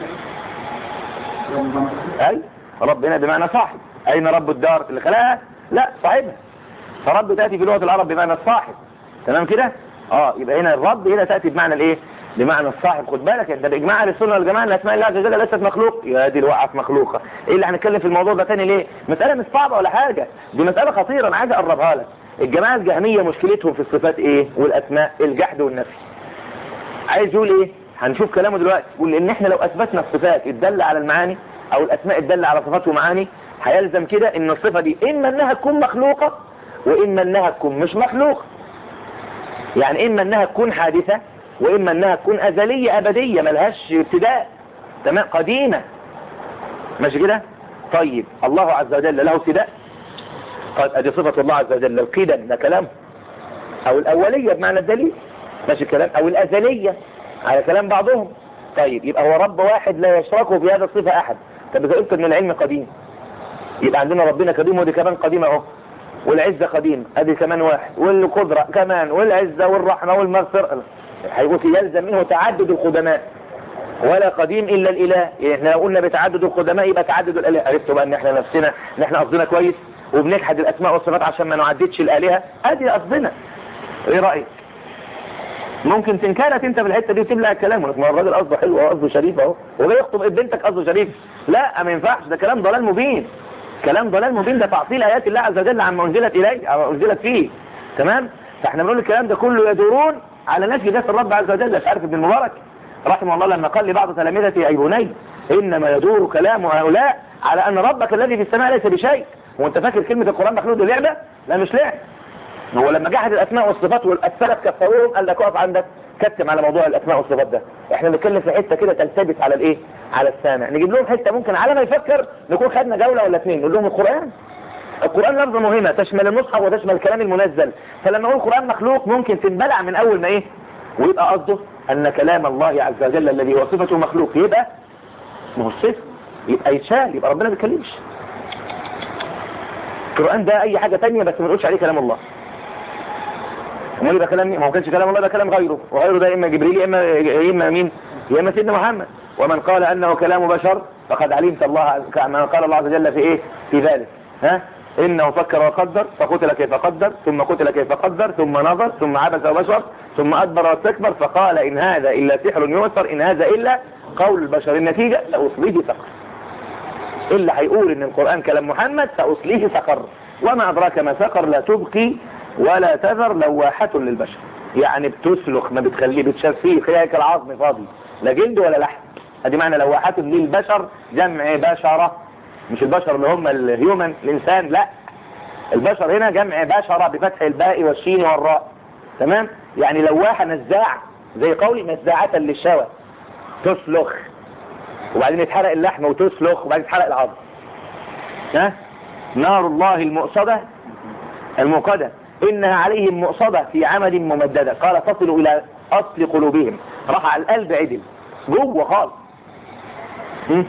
اي ربنا بمعنى صاحب اين رب الدار اللي خلقها لا صاحبها فرب تأتي في لغة العرب بمعنى الصاحب تمام كده اه يبقى هنا الرب هنا تأتي بمعنى الايه بمعنى الصاحب خد بالك انت باجماع اهل السنه والجماعه ان اسماء الله عز وجل ليست مخلوق يا دي الوقعه مخلوقه ايه اللي هنتكلم في الموضوع ده تاني ليه مساله مش صعبه ولا حاجه دي مساله خطيره انا عايز اقربها لك الجماعه الجهميه مشكلتهم في الصفات ايه والاسماء الجحد والنفي عايز يقول ايه هنشوف كلامه دلوقتي يقول ان احنا لو اثبتنا الصفات الداله على المعاني او الاسماء الداله على صفات ومعاني هيلزم كده ان الصفه دي اما انها تكون مخلوقه واما انها تكون مش مخلوقه يعني اما انها تكون حادثة واما انها تكون ازلية ابدية ملهاش ابتداء تمام قديمة ماشي كده طيب الله عز وجل له ابتداء قد ادي صفة الله عز وجل القدم ده كلام او الاولية بمعنى الدليل ماشي الكلام او الازلية على كلام بعضهم طيب يبقى هو رب واحد لا يشركه في هذا الصفة احد طب اذا قلت ان العلم قديم يبقى عندنا ربنا قديم ودي كمان قديمة اهو والعزة قديم ادي كمان واحد والقدرة كمان والعزة والرحمة والمغفرة هيقول يلزم منه تعدد القدماء ولا قديم الا الاله يعني احنا لو قلنا بتعدد القدماء يبقى تعدد الاله عرفتوا بقى ان احنا نفسنا ان احنا قصدنا كويس وبنجحد الاسماء والصفات عشان ما نعددش الالهه ادي قصدنا ايه رايك ممكن تنكرك انت في الحته دي وتبلع الكلام ولكن ما الراجل قصده حلو اهو قصده شريف اهو وجاي يخطب بنتك قصده شريف لا ما ينفعش ده كلام ضلال مبين كلام ضلال مبين ده تعطيل ايات الله عز وجل عما انزلت اليه او انزلت فيه تمام فاحنا بنقول الكلام ده كله يدورون على نفي ذات الرب عز وجل مش عارف ابن المبارك رحمه الله لما قال لبعض تلامذته اي بني انما يدور كلام هؤلاء على ان ربك الذي في السماء ليس بشيء وانت فاكر كلمه القران مخلوق دي لعبه لا مش لعبه هو لما جحد الاسماء والصفات والسلف كفروهم قال لك اقف عندك كتم على موضوع الاسماء والصفات ده احنا بنتكلم في حته كده تلتبس على الايه على السامع نجيب لهم حته ممكن على ما يفكر نكون خدنا جوله ولا اثنين نقول لهم القران القرآن لفظة مهمة تشمل المصحف وتشمل الكلام المنزل فلما نقول القرآن مخلوق ممكن تنبلع من أول ما إيه ويبقى قصده أن كلام الله عز وجل الذي هو صفته مخلوق يبقى ما هو الصفة يبقى يتشال يبقى ربنا ما بيتكلمش القرآن ده أي حاجة تانية بس ما نقولش عليه كلام الله امال يبقى كلام مين؟ ما هو كانش كلام الله ده كلام غيره وغيره ده اما جبريل يا اما يا اما مين يا اما سيدنا محمد ومن قال انه كلام بشر فقد علمت الله كما قال الله عز وجل في ايه في ذلك ها انه فكر وقدر فقتل كيف قدر ثم قتل كيف قدر ثم نظر ثم عبس وبشر ثم ادبر واستكبر فقال ان هذا الا سحر يؤثر ان هذا الا قول البشر النتيجه ساصليه سقر اللي هيقول ان القران كلام محمد ساصليه سقر وما ادراك ما سقر لا تبقي ولا تذر لواحة للبشر يعني بتسلخ ما بتخليه بتشفيه خلاك العظم فاضي لا جلد ولا لحم ادي معنى لواحة للبشر جمع بشرة مش البشر اللي هم الهيومن الانسان لا البشر هنا جمع بشرة بفتح الباء والشين والراء تمام يعني لواحة نزاع زي قولي نزاعة للشوى تسلخ وبعدين يتحرق اللحم وتسلخ وبعدين يتحرق العظم ها نار الله المؤصدة الموقدة إنها عليهم مؤصدة في عمد ممددة قال تصل إلى أصل قلوبهم راح على القلب عدل جوه خالص م?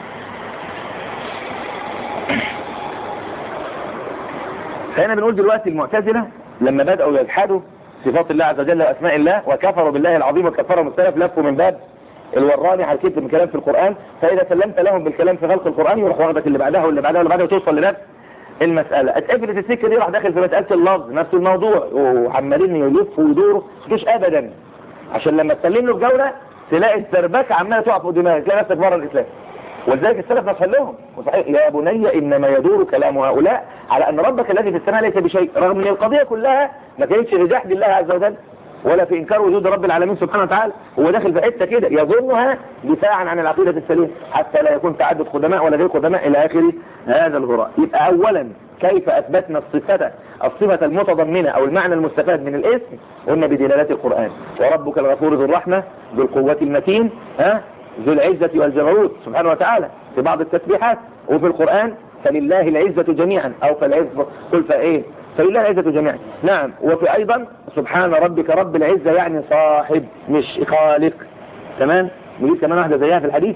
فهنا بنقول دلوقتي المعتزلة لما بدأوا يجحدوا صفات الله عز وجل وأسماء الله وكفروا بالله العظيم وكفرهم السلف لفوا من باب الوراني على كتب كلام في القرآن فإذا سلمت لهم بالكلام في خلق القرآن يروح واخدك اللي بعدها واللي بعدها واللي بعدها وتوصل لنفس المسألة اتقفلت السكة دي راح داخل في مسألة اللفظ نفس الموضوع وعمالين يلفوا ويدوروا مش ابدا عشان لما تسلم له الجولة تلاقي التربكة عمالة تقع فوق دماغك تلاقي نفسك بره الاسلام ولذلك السلف نصح لهم وصحيح يا بني انما يدور كلام هؤلاء على ان ربك الذي في السماء ليس بشيء رغم ان القضية كلها ما كانتش في جحد الله عز وجل ولا في انكار وجود رب العالمين سبحانه وتعالى هو داخل في حته كده يظنها دفاعا عن العقيده السليمه حتى لا يكون تعدد قدماء ولا غير قدماء الى اخر هذا الهراء يبقى اولا كيف اثبتنا الصفه الصفه المتضمنه او المعنى المستفاد من الاسم قلنا بدلالات القران وربك الغفور ذو الرحمه ذو القوه المتين ها ذو العزه والجبروت سبحانه وتعالى في بعض التسبيحات وفي القران فلله العزه جميعا او فالعزه قل فايه فلله العزة جميعا نعم وفي أيضا سبحان ربك رب العزة يعني صاحب مش خالق تمام ودي كمان واحدة زيها في الحديث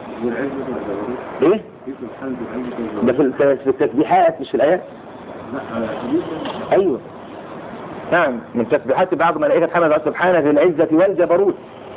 ايه ده في في التسبيحات مش في الآيات ايوه نعم من تسبيحات بعض ملائكة حمد سبحانه ذي العزة والجبروت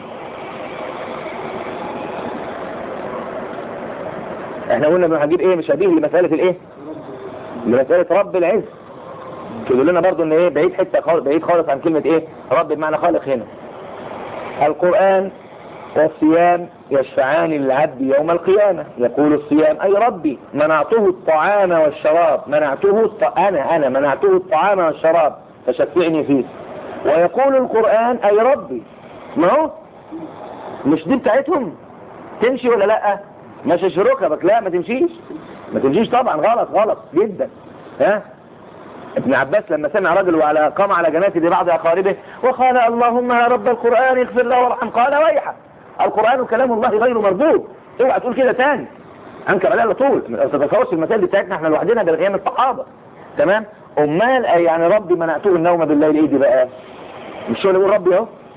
احنا قلنا هنجيب ايه مش شبيه لمسألة الايه لمسألة رب العزة تقول لنا برضو ان ايه بعيد حته خالص بعيد خالص عن كلمه ايه رب بمعنى خالق هنا القران والصيام يشفعان للعبد يوم القيامة يقول الصيام أي ربي منعته الطعام والشراب منعته الط... أنا أنا منعته الطعام والشراب فشفعني فيه ويقول القرآن أي ربي ما هو مش دي بتاعتهم تمشي ولا لا مش ركبك لا ما تمشيش ما تمشيش طبعا غلط غلط جدا ها ابن عباس لما سمع رجل وعلى قام على جنازه لبعض اقاربه وقال اللهم يا رب القران اغفر له وارحم قال ويحك القران كلام الله غير مردود اوعى تقول كده تاني انكر عليه على طول ما تتصورش المسائل دي بتاعتنا احنا لوحدنا بالايام الصحابه تمام امال يعني ربي منعته النوم بالليل ايه دي بقى مش هو اللي يقول ربي اهو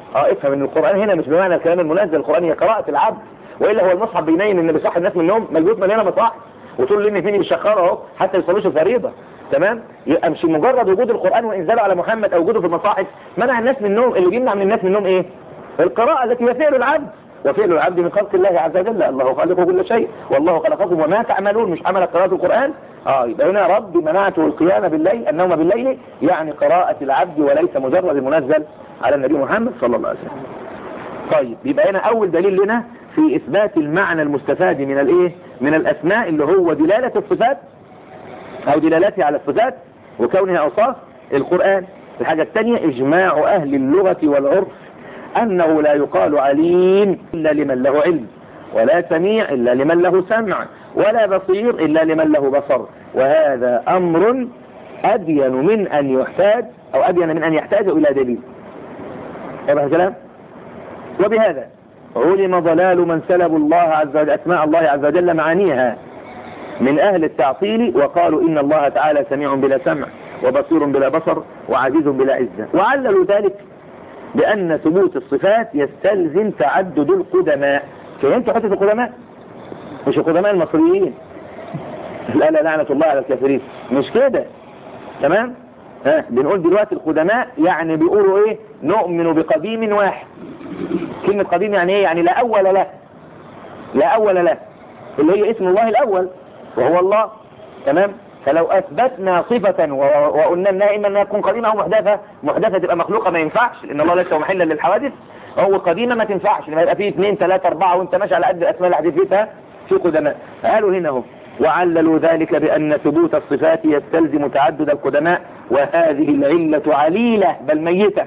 اه افهم ان القرآن هنا مش بمعنى الكلام المنزل القرآن هي قراءة العبد والا هو المصحف بينين ان بيصحي الناس من النوم ملجوت مليانه مصاحف وتقول لي ان فيني بالشخاره اهو حتى يصلوش الفريضه تمام يبقى مش مجرد وجود القرآن وانزاله على محمد او وجوده في المصاحف منع الناس من النوم اللي بيمنع من الناس من النوم ايه القراءة التي هي فعل العبد وفعل العبد من خلق الله عز وجل الله خالق كل شيء والله خلقكم وما تعملون مش عمل قراءة القرآن اه يبقى هنا رب منعته القيام بالليل النوم بالليل يعني قراءة العبد وليس مجرد المنزل على النبي محمد صلى الله عليه وسلم طيب يبقى هنا اول دليل لنا في اثبات المعنى المستفاد من الايه من الاسماء اللي هو دلالة الصفات او دلالتها على الصفات وكونها اوصاف القرآن الحاجة الثانية اجماع اهل اللغة والعرف انه لا يقال عليم الا لمن له علم ولا سميع الا لمن له سمع ولا بصير الا لمن له بصر وهذا امر ادين من ان يحتاج او ادين من ان يحتاج الى دليل واضح الكلام وبهذا علم ضلال من سلبوا الله عز وجل اسماء الله عز وجل معانيها من اهل التعطيل وقالوا ان الله تعالى سميع بلا سمع وبصير بلا بصر وعزيز بلا عزة وعللوا ذلك بأن ثبوت الصفات يستلزم تعدد القدماء فهمتوا حتة القدماء مش القدماء المصريين لا لا لعنة الله على الكافرين مش كده تمام ها بنقول دلوقتي القدماء يعني بيقولوا ايه نؤمن بقديم واحد كلمة قديم يعني ايه يعني لا اول له لا اول له اللي هي اسم الله الاول وهو الله تمام فلو اثبتنا صفة وقلنا انها اما انها تكون قديمة او محدثة محدثة تبقى مخلوقة ما ينفعش لان الله ليس محلا للحوادث هو قديمة ما تنفعش لما يبقى فيه اثنين ثلاثة اربعة وانت ماشي على قد الاسماء اللي حديثها في قدماء قالوا هنا اهو وعللوا ذلك بأن ثبوت الصفات يستلزم تعدد القدماء وهذه العلة عليلة بل ميتة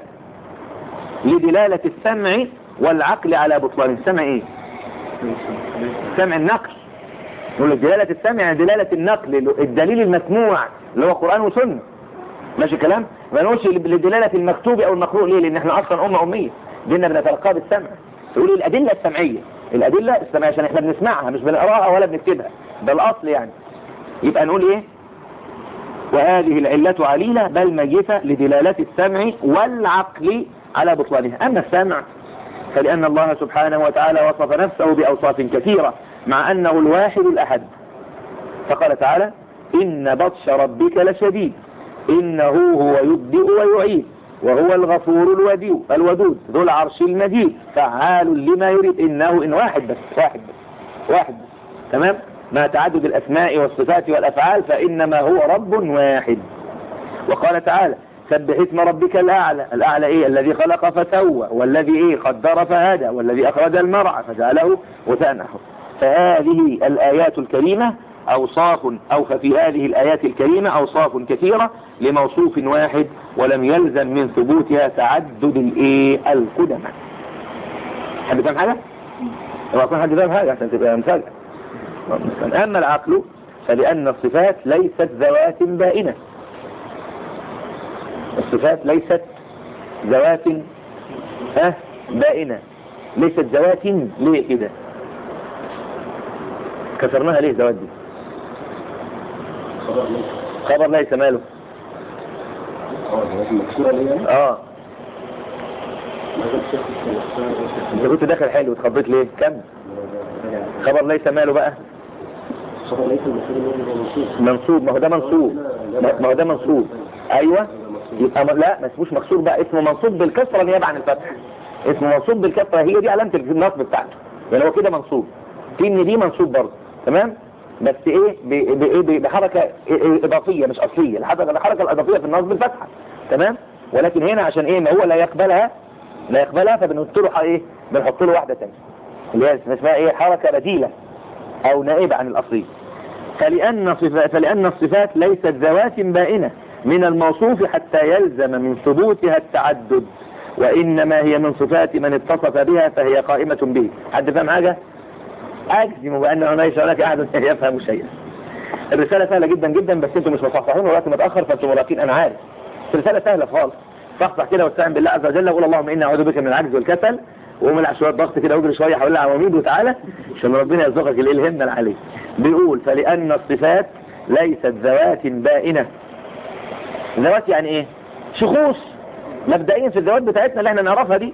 لدلالة السمع والعقل على بطلان السمع ايه سمع النقل نقول دلالة السمع يعني دلالة النقل الدليل المسموع اللي هو قرآن وسنة ماشي الكلام ما نقولش لدلالة المكتوب او المقروء ليه لان احنا اصلا امة امية دينا بنتلقاها بالسمع تقول الادلة السمعية الادلة السمعية عشان احنا بنسمعها مش بنقراها ولا بنكتبها ده الاصل يعني يبقى نقول ايه وهذه العلة عليلة بل ميتة لدلالة السمع والعقل على بطلانها اما السمع فلأن الله سبحانه وتعالى وصف نفسه بأوصاف كثيرة مع أنه الواحد الأحد فقال تعالى إن بطش ربك لشديد إنه هو يبدئ ويعيد وهو الغفور الوديو الودود ذو العرش المجيد فعال لما يريد إنه إن واحد بس واحد بس واحد بس تمام ما تعدد الأسماء والصفات والأفعال فإنما هو رب واحد وقال تعالى سبح اسم ربك الأعلى الأعلى إيه الذي خلق فسوى والذي إيه قدر فهدى والذي أخرج المرعى فجعله وتأنحه فهذه الآيات الكريمة أوصاف أو ففي هذه الآيات الكريمة أوصاف كثيرة لموصوف واحد ولم يلزم من ثبوتها تعدد الإيه القدماء حد فاهم حاجة؟ لو أكون حد فاهم حاجة عشان تبقى مثال أما العقل فلأن الصفات ليست ذوات بائنة الصفات ليست ذوات ها بائنة ليست ذوات ليه كده كسرناها ليه ذوات دي خبر ليس ماله اه انت كنت داخل حلو واتخضيت ليه كم خبر ليس ماله بقى منصوب ما هو ده منصوب ما هو ده منصوب ايوه يبقى لا ما اسموش مكسور بقى اسمه منصوب بالكسره نيابه عن الفتح اسمه منصوب بالكسره هي دي علامه النصب بتاعته يعني هو كده منصوب في ان دي منصوب برضه تمام بس ايه بايه بحركه اضافيه مش اصليه الحركه الحركه الاضافيه في النصب الفتحه تمام ولكن هنا عشان ايه ما هو لا يقبلها لا يقبلها فبنحط له ايه بنحط له واحده ثانيه اللي هي اسمها ايه حركه بديله او نائبه عن الاصليه فلان صفات فلان الصفات ليست ذوات بائنه من الموصوف حتى يلزم من ثبوتها التعدد وإنما هي من صفات من اتصف بها فهي قائمة به حد فهم حاجة أجزم بأنه ليس هناك أحد يفهم شيئا الرسالة سهلة جدا جدا بس انتم مش مصحصحين وقت متأخر فانتم مراقين أنا عارف الرسالة سهلة خالص صحصح كده واستعن بالله عز وجل وقول اللهم إني أعوذ بك من العجز والكسل وقوم العب شوية ضغط كده واجري شوية حوالي العواميد وتعالى عشان ربنا يرزقك الإلهام العلي بيقول فلأن الصفات ليست ذوات بائنة ذوات يعني ايه شخوص مبدئيا في الذوات بتاعتنا اللي احنا نعرفها دي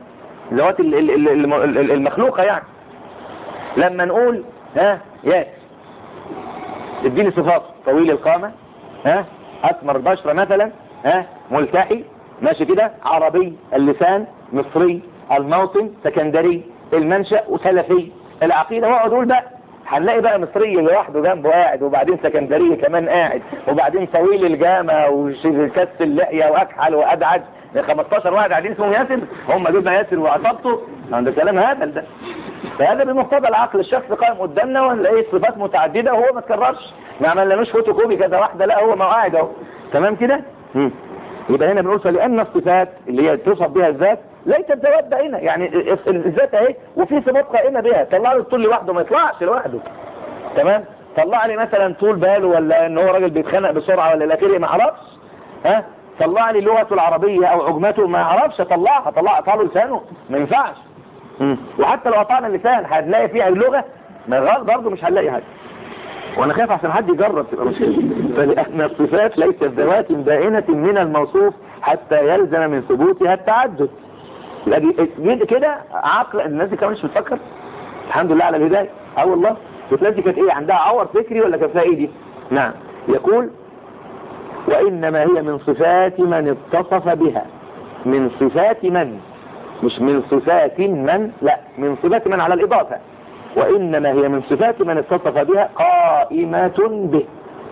ذوات ال- ال- ال- الم- ال- المخلوقة يعني لما نقول ها ياسر اديني صفات طويل القامة ها اسمر البشرة مثلا ها ملتحي ماشي كده عربي اللسان مصري الموطن سكندري المنشأ وسلفي العقيدة واقعد اقول بقى هنلاقي بقى مصري لوحده جنبه قاعد وبعدين سكندري كمان قاعد وبعدين طويل الجامة وكس اللحية واكحل وادعج 15 واحد قاعدين اسمهم ياسر هم دول ياسر وعصابته عند كلام هبل ده فهذا بمقتضى العقل الشخص قائم قدامنا ونلاقيه صفات متعددة وهو ما تكررش ما عملناش فوتوكوبي كذا واحدة لا هو ما هو قاعد اهو تمام كده مم. يبقى هنا بنقول فلأن الصفات اللي هي توصف بها الذات ليست ذوات بعينة يعني الذات اهي وفي صفات قائمة بها طلع له الطول لوحده ما يطلعش لوحده تمام طلع لي مثلا طول باله ولا ان هو راجل بيتخانق بسرعة ولا الاخير ما اعرفش ها طلع لي لغته العربية او عجمته ما اعرفش اطلعها طلع طاله لسانه ما ينفعش مم. وحتى لو قطعنا اللسان هنلاقي فيها اللغة ما غلط برضه مش هنلاقي حاجة وانا خايف عشان حد يجرب تبقى مشكلة فلأن الصفات ليست ذوات بائنة من الموصوف حتى يلزم من ثبوتها التعدد يبقى دي- كده عقل الناس دي كمان مش بتفكر الحمد لله على الهداية اه والله الناس دي كانت ايه عندها عور فكري ولا كان فيها ايه دي نعم يقول وإنما هي من صفات من اتصف بها من صفات من مش من صفات من لا من صفات من على الإضافة وإنما هي من صفات من اتصف بها قائمة به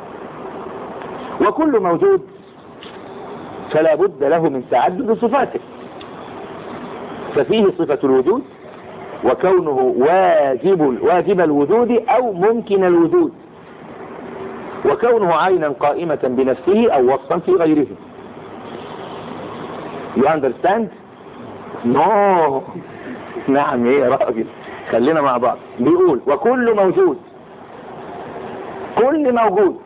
وكل موجود فلا بد له من تعدد صفاته ففيه صفة الوجود وكونه واجب واجب الوجود أو ممكن الوجود وكونه عينا قائمة بنفسه أو وصفا في غيره You understand? No نعم ايه يا راجل خلينا مع بعض بيقول وكل موجود كل موجود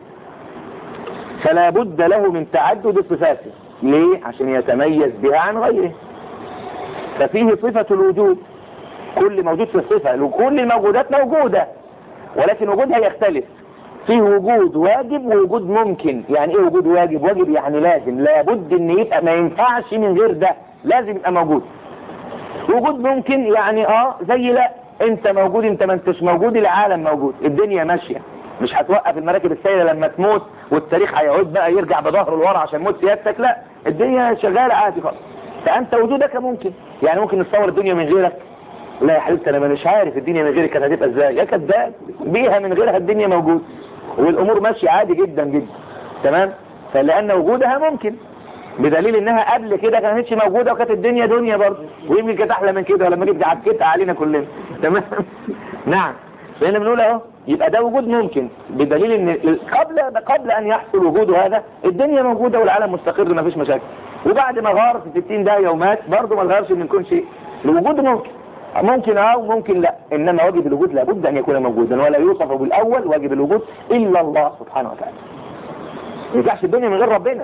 فلا بد له من تعدد صفاته ليه عشان يتميز بها عن غيره ففيه صفة الوجود كل موجود في الصفة كل الموجودات موجودة ولكن وجودها يختلف فيه وجود واجب ووجود ممكن يعني ايه وجود واجب واجب يعني لازم لابد ان يبقى ما ينفعش من غير ده لازم يبقى موجود وجود ممكن يعني اه زي لا انت موجود انت ما انتش موجود العالم موجود الدنيا ماشية مش هتوقف المراكب السيرة لما تموت والتاريخ هيعود بقى يرجع بظهره لورا عشان موت سيادتك لا الدنيا شغالة عادي خالص فانت وجودك ممكن يعني ممكن نتصور الدنيا من غيرك لا يا حبيبتي انا مش عارف الدنيا من غيرك كانت هتبقى ازاي يا كذاب بيها من غيرها الدنيا موجود والامور ماشيه عادي جدا جدا تمام فلان وجودها ممكن بدليل انها قبل كده كانتش موجوده وكانت الدنيا دنيا برضه ويمكن كانت احلى من كده لما جيت عكيتها علينا كلنا تمام نعم فهنا بنقول اهو يبقى ده وجود ممكن بدليل ان قبل قبل ان يحصل وجود هذا الدنيا موجوده والعالم مستقر ما فيش مشاكل وبعد ما غار في 60 دقيقه ومات برضه ما غيرش من كل شيء الوجود ممكن ممكن اه وممكن لا انما واجب الوجود لابد ان يكون موجودا ولا يوصف بالاول واجب الوجود الا الله سبحانه وتعالى ما ينفعش الدنيا من غير ربنا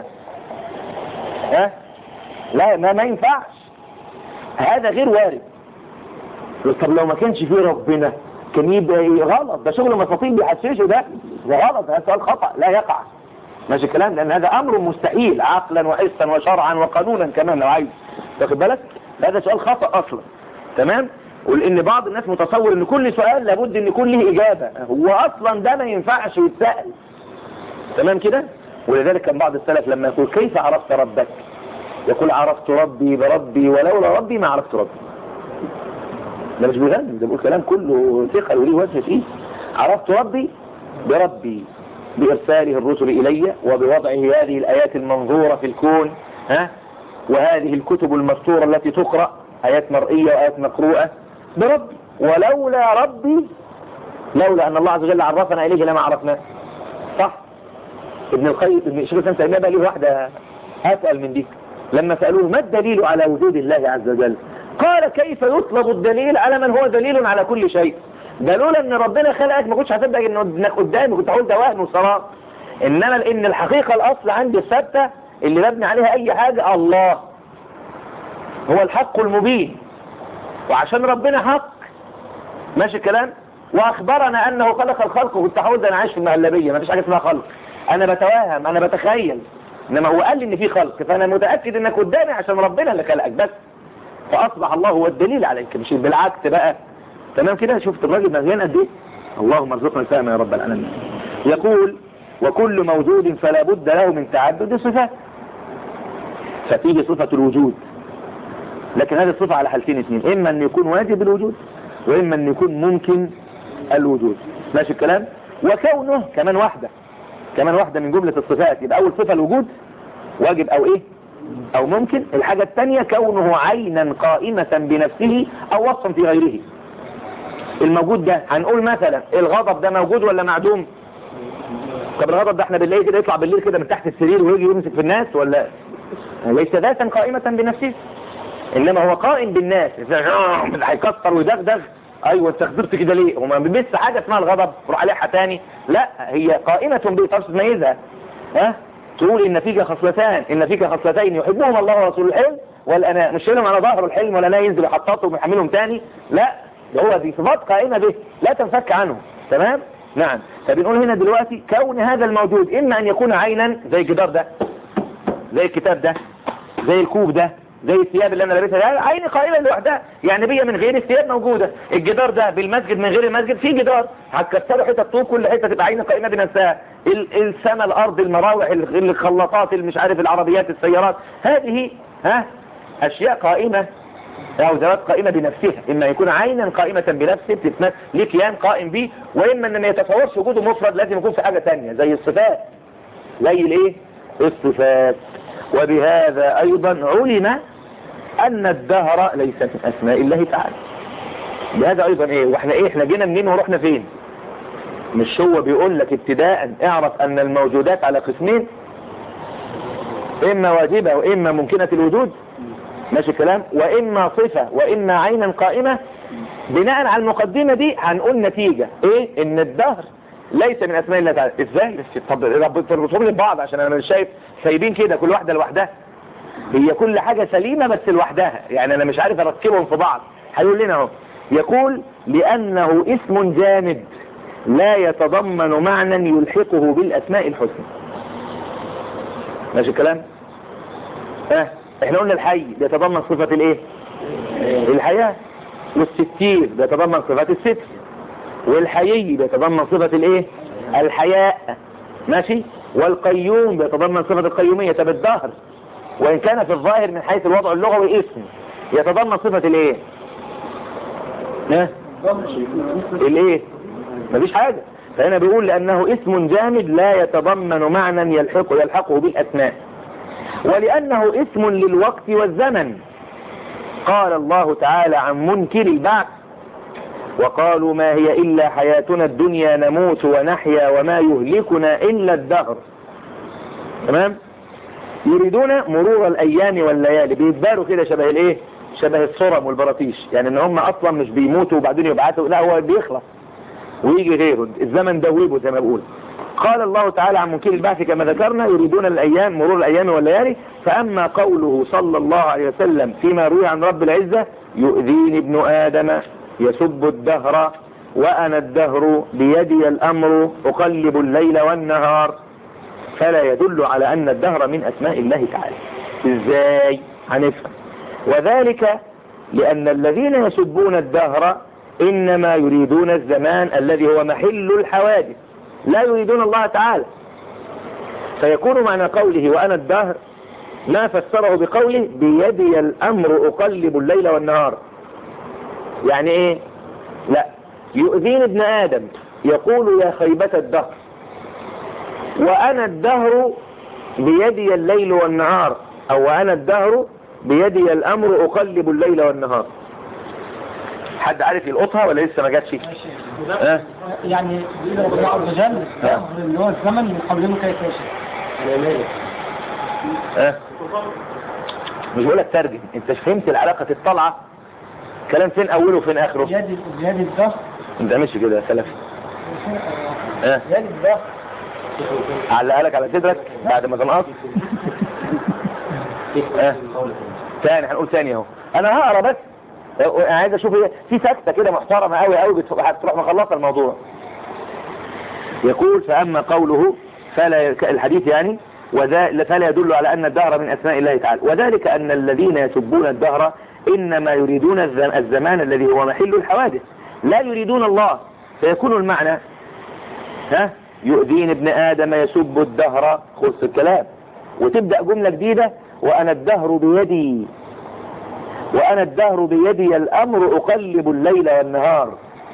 ها لا ما, ما ينفعش هذا غير وارد طب لو ما كانش فيه ربنا كان يبقى إيه؟ غلط ده شغل مساطيل بيحسسه ده ده غلط هذا سؤال خطأ لا يقع ماشي الكلام لان هذا امر مستحيل عقلا وحسا وشرعا وقانونا كمان لو عايز واخد بالك هذا سؤال خطأ اصلا تمام ولان بعض الناس متصور ان كل سؤال لابد ان يكون له اجابة هو اصلا ده ما ينفعش يتسأل تمام كده ولذلك كان بعض السلف لما يقول كيف عرفت ربك يقول عرفت ربي بربي ولولا ربي ما عرفت ربي ده مش بيغني ده بيقول كلام كله ثقل وليه وزن فيه عرفت ربي بربي بإرساله الرسل إلي وبوضعه هذه الآيات المنظورة في الكون ها وهذه الكتب المسطورة التي تقرأ آيات مرئية وآيات مقروءة بربي ولولا ربي لولا أن الله عز وجل عرفنا إليه لما عرفناه صح ابن القيم ابن شيخ الإسلام تيمية بقى ليه واحدة أسأل من دي لما سألوه ما الدليل على وجود الله عز وجل قال كيف يطلب الدليل على من هو دليل على كل شيء ده لولا ان ربنا خلقك ما كنتش هتصدق انه انك قدامي كنت هقول ده وهم وصراط انما لان الحقيقة الاصل عندي الثابتة اللي مبني عليها اي حاجة الله هو الحق المبين وعشان ربنا حق ماشي الكلام واخبرنا انه خلق الخلق كنت هقول ده انا عايش في المهلبية ما فيش حاجة اسمها خلق انا بتوهم انا بتخيل انما هو قال لي ان في خلق فانا متأكد انك قدامي عشان ربنا اللي خلقك بس فاصبح الله هو الدليل عليك مش بالعكس بقى تمام كده شفت الراجل مليان قد ايه اللهم ارزقنا الفهم يا رب العالمين يقول وكل موجود فلا بد له من تعدد صفات ففيه صفة الوجود لكن هذه الصفة على حالتين اثنين اما ان يكون واجب الوجود واما ان يكون ممكن الوجود ماشي الكلام وكونه كمان واحدة كمان واحدة من جملة الصفات يبقى اول صفة الوجود واجب او ايه او ممكن الحاجة الثانية كونه عينا قائمة بنفسه او وصفا في غيره الموجود ده هنقول مثلا الغضب ده موجود ولا معدوم طب الغضب ده احنا بالليل كده يطلع بالليل كده من تحت السرير ويجي يمسك في الناس ولا ليس ذاتا قائمة بنفسه انما هو قائم بالناس هيكسر ويدغدغ ايوه انت خسرت كده ليه هو ما بيبث حاجه اسمها الغضب روح عليها تاني لا هي قائمه به طب تميزها ها تقول ان فيك خصلتان ان فيك خصلتين يحبهم الله ورسوله الحلم والاناء مش شايلهم على ظهره الحلم ولا لا ينزل يحططهم ويحملهم تاني لا ده هو دي صفات قائمه به لا تنفك عنه تمام نعم فبنقول هنا دلوقتي كون هذا الموجود اما ان يكون عينا زي الجدار ده زي الكتاب ده زي الكوب ده زي الثياب اللي انا لابسها ده عين قائمه لوحدها يعني بيا من غير الثياب موجوده الجدار ده بالمسجد من غير المسجد في جدار هتكسروا حته طوب كل حته تبقى عين قائمه بنفسها السماء الارض المراوح الخلاطات مش عارف العربيات السيارات هذه ها اشياء قائمه او ذوات قائمه بنفسها اما يكون عينا قائمه بنفسه بتتمثل ليه كيان قائم به واما ان ما يتصورش وجوده مفرد لازم يكون في حاجه ثانيه زي الصفات زي الايه الصفات وبهذا ايضا علم ان الدهر ليس من اسماء الله تعالى بهذا ايضا ايه واحنا ايه احنا جينا منين ورحنا فين مش هو بيقول لك ابتداء اعرف ان الموجودات على قسمين اما واجبة واما ممكنة الوجود ماشي الكلام واما صفة واما عينا قائمة بناء على المقدمة دي هنقول نتيجة ايه ان الدهر ليس من اسماء الله تعالى ازاي بس طب رب تربطهم لي ببعض عشان انا مش شايف سايبين كده كل واحده لوحدها هي كل حاجه سليمه بس لوحدها يعني انا مش عارف اركبهم في بعض هيقول لنا اهو يقول لانه اسم جامد لا يتضمن معنى يلحقه بالاسماء الحسنى ماشي الكلام اه احنا قلنا الحي بيتضمن صفه الايه الحياه والستير بيتضمن صفات الستر والحيي بيتضمن صفة الايه الحياء ماشي والقيوم بيتضمن صفة القيومية طب الظهر وان كان في الظاهر من حيث الوضع اللغوي اسم يتضمن صفة الايه ها الايه مفيش حاجة فهنا بيقول لانه اسم جامد لا يتضمن معنى يلحق يلحقه بالاسماء ولانه اسم للوقت والزمن قال الله تعالى عن منكر البعث وقالوا ما هي إلا حياتنا الدنيا نموت ونحيا وما يهلكنا إلا الدهر تمام يريدون مرور الأيام والليالي بيتباروا كده شبه الايه شبه الصرم والبراطيش يعني ان هم اصلا مش بيموتوا وبعدين يبعثوا لا هو بيخلص ويجي غيره الزمن دوبه زي ما بقول قال الله تعالى عن منكر البعث كما ذكرنا يريدون الايام مرور الايام والليالي فاما قوله صلى الله عليه وسلم فيما روي عن رب العزة يؤذيني ابن ادم يسب الدهر وأنا الدهر بيدي الأمر أقلب الليل والنهار فلا يدل على أن الدهر من أسماء الله تعالى إزاي هنفهم وذلك لأن الذين يسبون الدهر إنما يريدون الزمان الذي هو محل الحوادث لا يريدون الله تعالى فيكون معنى قوله وأنا الدهر ما فسره بقوله بيدي الأمر أقلب الليل والنهار يعني ايه لا يؤذين ابن ادم يقول يا خيبة الدهر وانا الدهر بيدي الليل والنهار او انا الدهر بيدي الامر اقلب الليل والنهار حد عارف يلقطها ولا لسه ما جاتش أه؟ يعني بيقول الله عز وجل الدهر اللي هو الزمن يقلبه كيف يشاء اه مش بقول لك ترجم انت فهمت العلاقة الطلعة كلام فين اوله وفين اخره يد يد الدهر انت ماشي كده يا سلفي اه يد الدهر علقها لك على صدرك بعد ما تنقص اه تاني هنقول تاني اهو انا هقرا بس انا عايز اشوف ايه في سكته كده محترمه قوي قوي هتروح مخلصه الموضوع يقول فاما قوله فلا الحديث يعني وذا فلا يدل على ان الدهر من اسماء الله تعالى وذلك ان الذين يسبون الدهر إنما يريدون الزم- الزمان الذي هو محل الحوادث لا يريدون الله فيكون المعنى ها يؤذين ابن آدم يسب الدهر خلص الكلام وتبدأ جملة جديدة وأنا الدهر بيدي وأنا الدهر بيدي الأمر أقلب الليل والنهار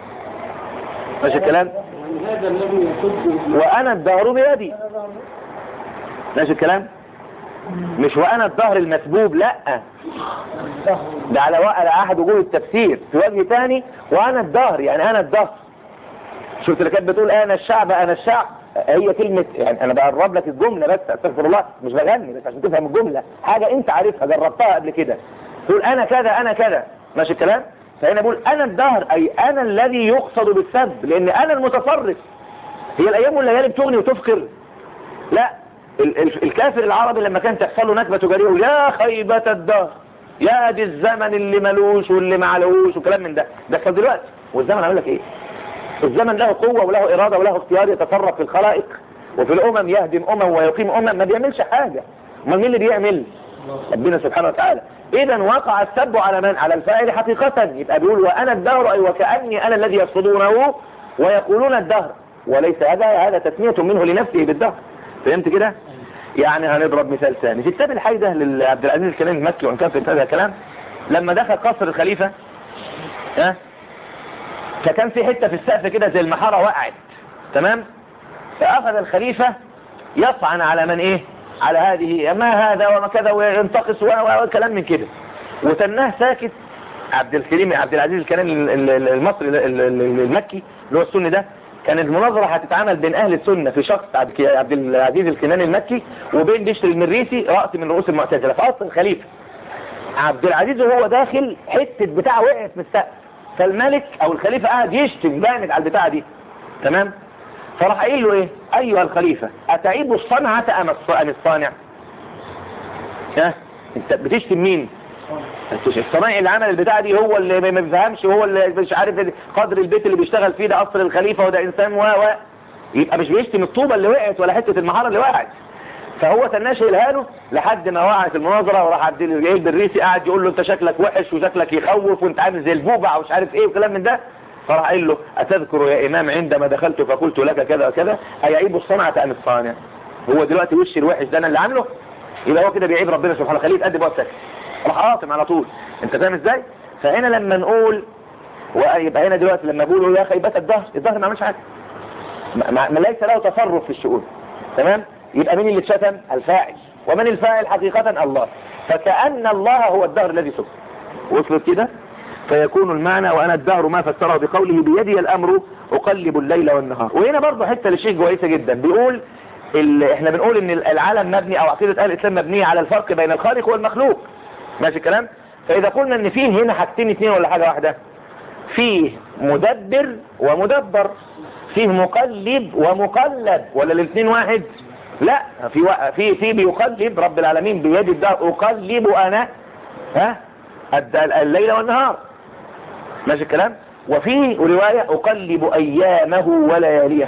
ماشي الكلام هذا الذي يسد وأنا الدهر بيدي ماشي الكلام مش وأنا الدهر المسبوب لا ده على على أحد وجوه التفسير في وجه تاني وأنا الدهر يعني أنا الدهر شفت اللي كانت بتقول أنا الشعب أنا الشعب هي كلمة يعني أنا بقرب لك الجملة بس أستغفر الله مش بغني بس عشان تفهم الجملة حاجة أنت عارفها جربتها قبل كده تقول أنا كذا أنا كذا ماشي الكلام فهنا بقول أنا الدهر أي أنا الذي يقصد بالسب لأن أنا المتصرف هي الأيام والليالي بتغني وتفكر لا ال- ال- الكافر العربي لما كان تحصل له نكبة تجارية يقول يا خيبة الدهر يا دي الزمن اللي ملوش واللي معلوش وكلام من ده ده كان دلوقتي والزمن عامل لك ايه الزمن له قوة وله إرادة وله اختيار يتصرف في الخلائق وفي الأمم يهدم أمم ويقيم أمم ما بيعملش حاجة امال مين اللي بيعمل ربنا سبحانه وتعالى إذا وقع السب على من على الفاعل حقيقة يبقى بيقول وأنا الدهر أي وكأني أنا الذي يقصدونه ويقولون الدهر وليس هذا هذا تسمية منه لنفسه بالدهر فهمت كده يعني هنضرب مثال ثاني في كتاب الحيدة لعبد العزيز الكلام المكي وان كان في هذا الكلام لما دخل قصر الخليفة ها فكان في حتة في السقف كده زي المحارة وقعت تمام فأخذ الخليفة يطعن على من ايه على هذه ما هذا وما كذا وينتقص و- و- وكلام من كده وتناه ساكت عبد الكريم عبد العزيز الكلام ال- ال- المصري ال- ال- ال- المكي اللي هو السني ده كان المناظرة هتتعمل بين أهل السنة في شخص عبد الك- عبد العزيز الكناني المكي وبين بشر المريسي رأس من رؤوس المعتزلة في أصل الخليفة عبد العزيز وهو داخل حتة بتاع وقعت من السقف فالملك أو الخليفة قاعد يشتم جامد على البتاعة دي تمام فراح قايل له ايه ايها الخليفة اتعيب الصنعة ام الص- أم الصانع ها انت بتشتم مين التش- الصنايعي اللي عمل البتاعة دي هو اللي ما- ما بيفهمش هو اللي مش عارف قدر البيت اللي بيشتغل فيه ده قصر الخليفة وده انسان و و يبقى مش بيشتم الطوبة اللي وقعت ولا حتة المحارة اللي وقعت فهو تناه شايلها له لحد ما وقعت المناظرة وراح عبد الجليل بالريسي قاعد يقول له انت شكلك وحش وشكلك يخوف وانت عامل زي البوبع ومش عارف ايه وكلام من ده فراح قايل له أتذكر يا إمام عندما دخلت فقلت لك كذا وكذا أيعيب الصنعة أم الصانع هو دلوقتي وش الوحش ده أنا اللي عامله يبقى هو كده بيعيب ربنا سبحانه خليه يتأدب وقت ساكت راح قاطم على طول أنت فاهم إزاي فهنا لما نقول ويبقى هنا دلوقتي لما بيقولوا يا خيبة الدهر الدهر ما عملش حاجة ما, ما ما ليس له تصرف في الشؤون تمام يبقى مين اللي اتشتم الفاعل ومن الفاعل حقيقة الله فكأن الله هو الدهر الذي سب وصلت كده فيكون المعنى وأنا الدهر ما فسره بقوله بيدي الأمر أقلب الليل والنهار وهنا برضه حتة لشيء كويسة جدا بيقول ال... احنا بنقول ان العالم مبني او عقيدة اهل الاسلام مبنية على الفرق بين الخالق والمخلوق ماشي الكلام فاذا قلنا ان فيه هنا حاجتين اتنين ولا حاجة واحدة فيه مدبر ومدبر فيه مقلب ومقلب ولا الاثنين واحد لا في و... في في بيقلب رب العالمين بيد الدهر اقلب انا ها الد- الليل والنهار ماشي الكلام وفي رواية أقلب أيامه ولياليه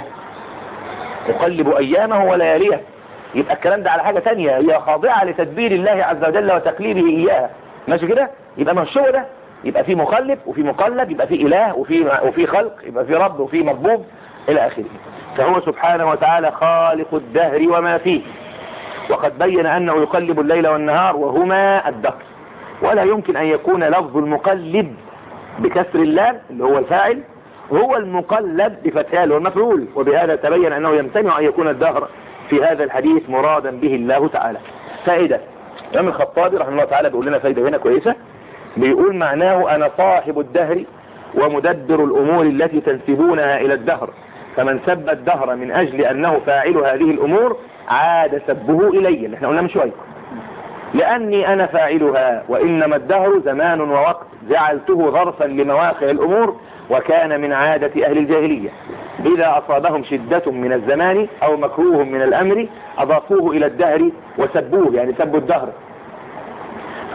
أقلب أيامه ولياليه يبقى الكلام ده على حاجة تانية هي خاضعة لتدبير الله عز وجل وتقليبه إياها ماشي كده يبقى مش هو ده يبقى في مقلب وفي مقلب يبقى في إله وفي وفي خلق يبقى في رب وفي مربوب إلى آخره فهو سبحانه وتعالى خالق الدهر وما فيه وقد بين أنه يقلب الليل والنهار وهما الدهر ولا يمكن أن يكون لفظ المقلب بكسر اللام اللي هو الفاعل هو المقلب بفتحها اللي هو المفعول وبهذا تبين أنه يمتنع أن يكون الدهر في هذا الحديث مرادا به الله تعالى فائدة الإمام الخطابي رحمه الله تعالى بيقول لنا فائدة هنا كويسة بيقول معناه أنا صاحب الدهر ومدبر الأمور التي تنسبونها إلى الدهر فمن سب الدهر من أجل أنه فاعل هذه الأمور عاد سبه إلي اللي احنا قلنا من شوية لأني أنا فاعلها وإنما الدهر زمان ووقت جعلته ظرفا لمواقع الأمور وكان من عادة أهل الجاهلية إذا أصابهم شدة من الزمان أو مكروه من الأمر أضافوه إلى الدهر وسبوه يعني سبوا الدهر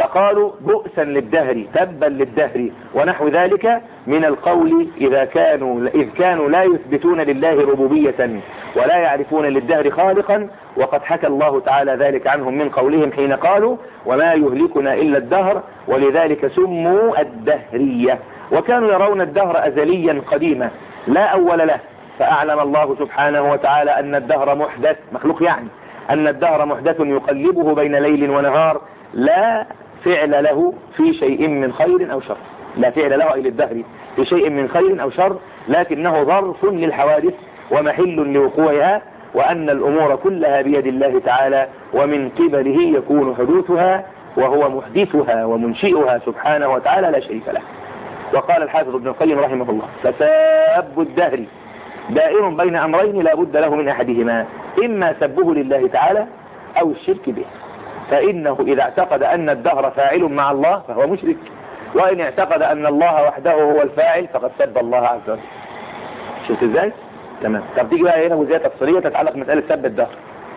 فقالوا بؤسا للدهر تبا للدهر ونحو ذلك من القول إذا كانوا إذ كانوا لا يثبتون لله ربوبية ولا يعرفون للدهر خالقا وقد حكى الله تعالى ذلك عنهم من قولهم حين قالوا وما يهلكنا إلا الدهر ولذلك سموا الدهرية وكانوا يرون الدهر أزليا قديما لا أول له فأعلم الله سبحانه وتعالى أن الدهر محدث مخلوق يعني أن الدهر محدث يقلبه بين ليل ونهار لا فعل له في شيء من خير أو شر لا فعل له أي للدهر في شيء من خير أو شر لكنه ظرف للحوادث ومحل لوقوعها وأن الأمور كلها بيد الله تعالى ومن قبله يكون حدوثها وهو محدثها ومنشئها سبحانه وتعالى لا شريك له وقال الحافظ ابن القيم رحمه الله فساب الدهر دائر بين أمرين لا بد له من أحدهما إما سبه لله تعالى أو الشرك به فإنه إذا اعتقد أن الدهر فاعل مع الله فهو مشرك وإن اعتقد أن الله وحده هو الفاعل فقد سب الله عز وجل شفت ازاي؟ تمام طب تيجي بقى هنا وزيادة تفصيلية تتعلق مسألة سب الدهر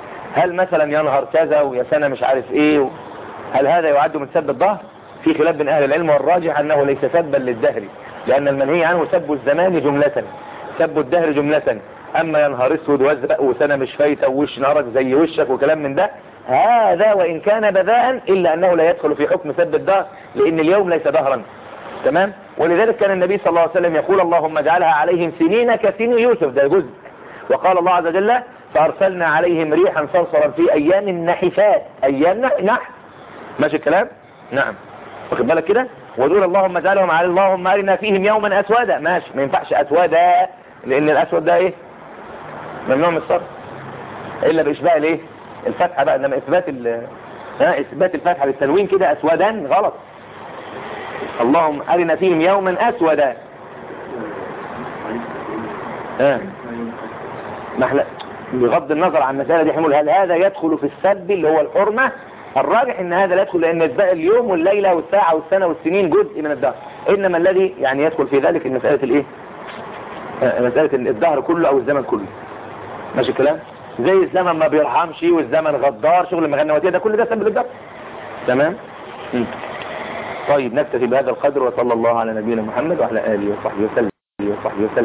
هل مثلا ينهر كذا ويا سنة مش عارف ايه و... هل هذا يعد من سب الدهر؟ في خلاف بين أهل العلم والراجح أنه ليس سبا للدهر لأن المنهي عنه سب الزمان جملة سب الدهر جملة أما ينهر اسود وازرق وسنة مش فايتة ووش نارك زي وشك وكلام من ده هذا وإن كان بذاء إلا أنه لا يدخل في حكم سب الدهر لأن اليوم ليس دهرا تمام ولذلك كان النبي صلى الله عليه وسلم يقول اللهم اجعلها عليهم سنين كسن يوسف ده جزء وقال الله عز وجل فأرسلنا عليهم ريحا صرصرا في أيام نحسات أيام نح نح ماشي الكلام نعم واخد بالك كده ودول اللهم اجعلهم على اللهم أرنا فيهم يوما أسودا ماشي ما ينفعش أسودا لأن الأسود ده إيه ممنوع من الصرف إلا بإشباع الإيه الفتحة بقى إنما إثبات ال ها إثبات الفتحة بالتنوين كده أسودا غلط اللهم أرنا فيهم يوما أسودا ها ما احنا بغض النظر عن المسألة دي حمول هل هذا يدخل في السب اللي هو الحرمة الراجح ان هذا لا يدخل لان اسباق اليوم والليلة والساعة والسنة والسنين جزء من الدهر انما الذي يعني يدخل في ذلك مسألة الايه آه، مسألة الدهر كله او الزمن كله ماشي الكلام زي الزمن ما بيرحمش والزمن غدار شغل المغنواتية ده كل ده سبب الدهر تمام مم. طيب نكتفي بهذا القدر وصلى الله على نبينا محمد وعلى آله وصحبه وسلم وصحبه وسلم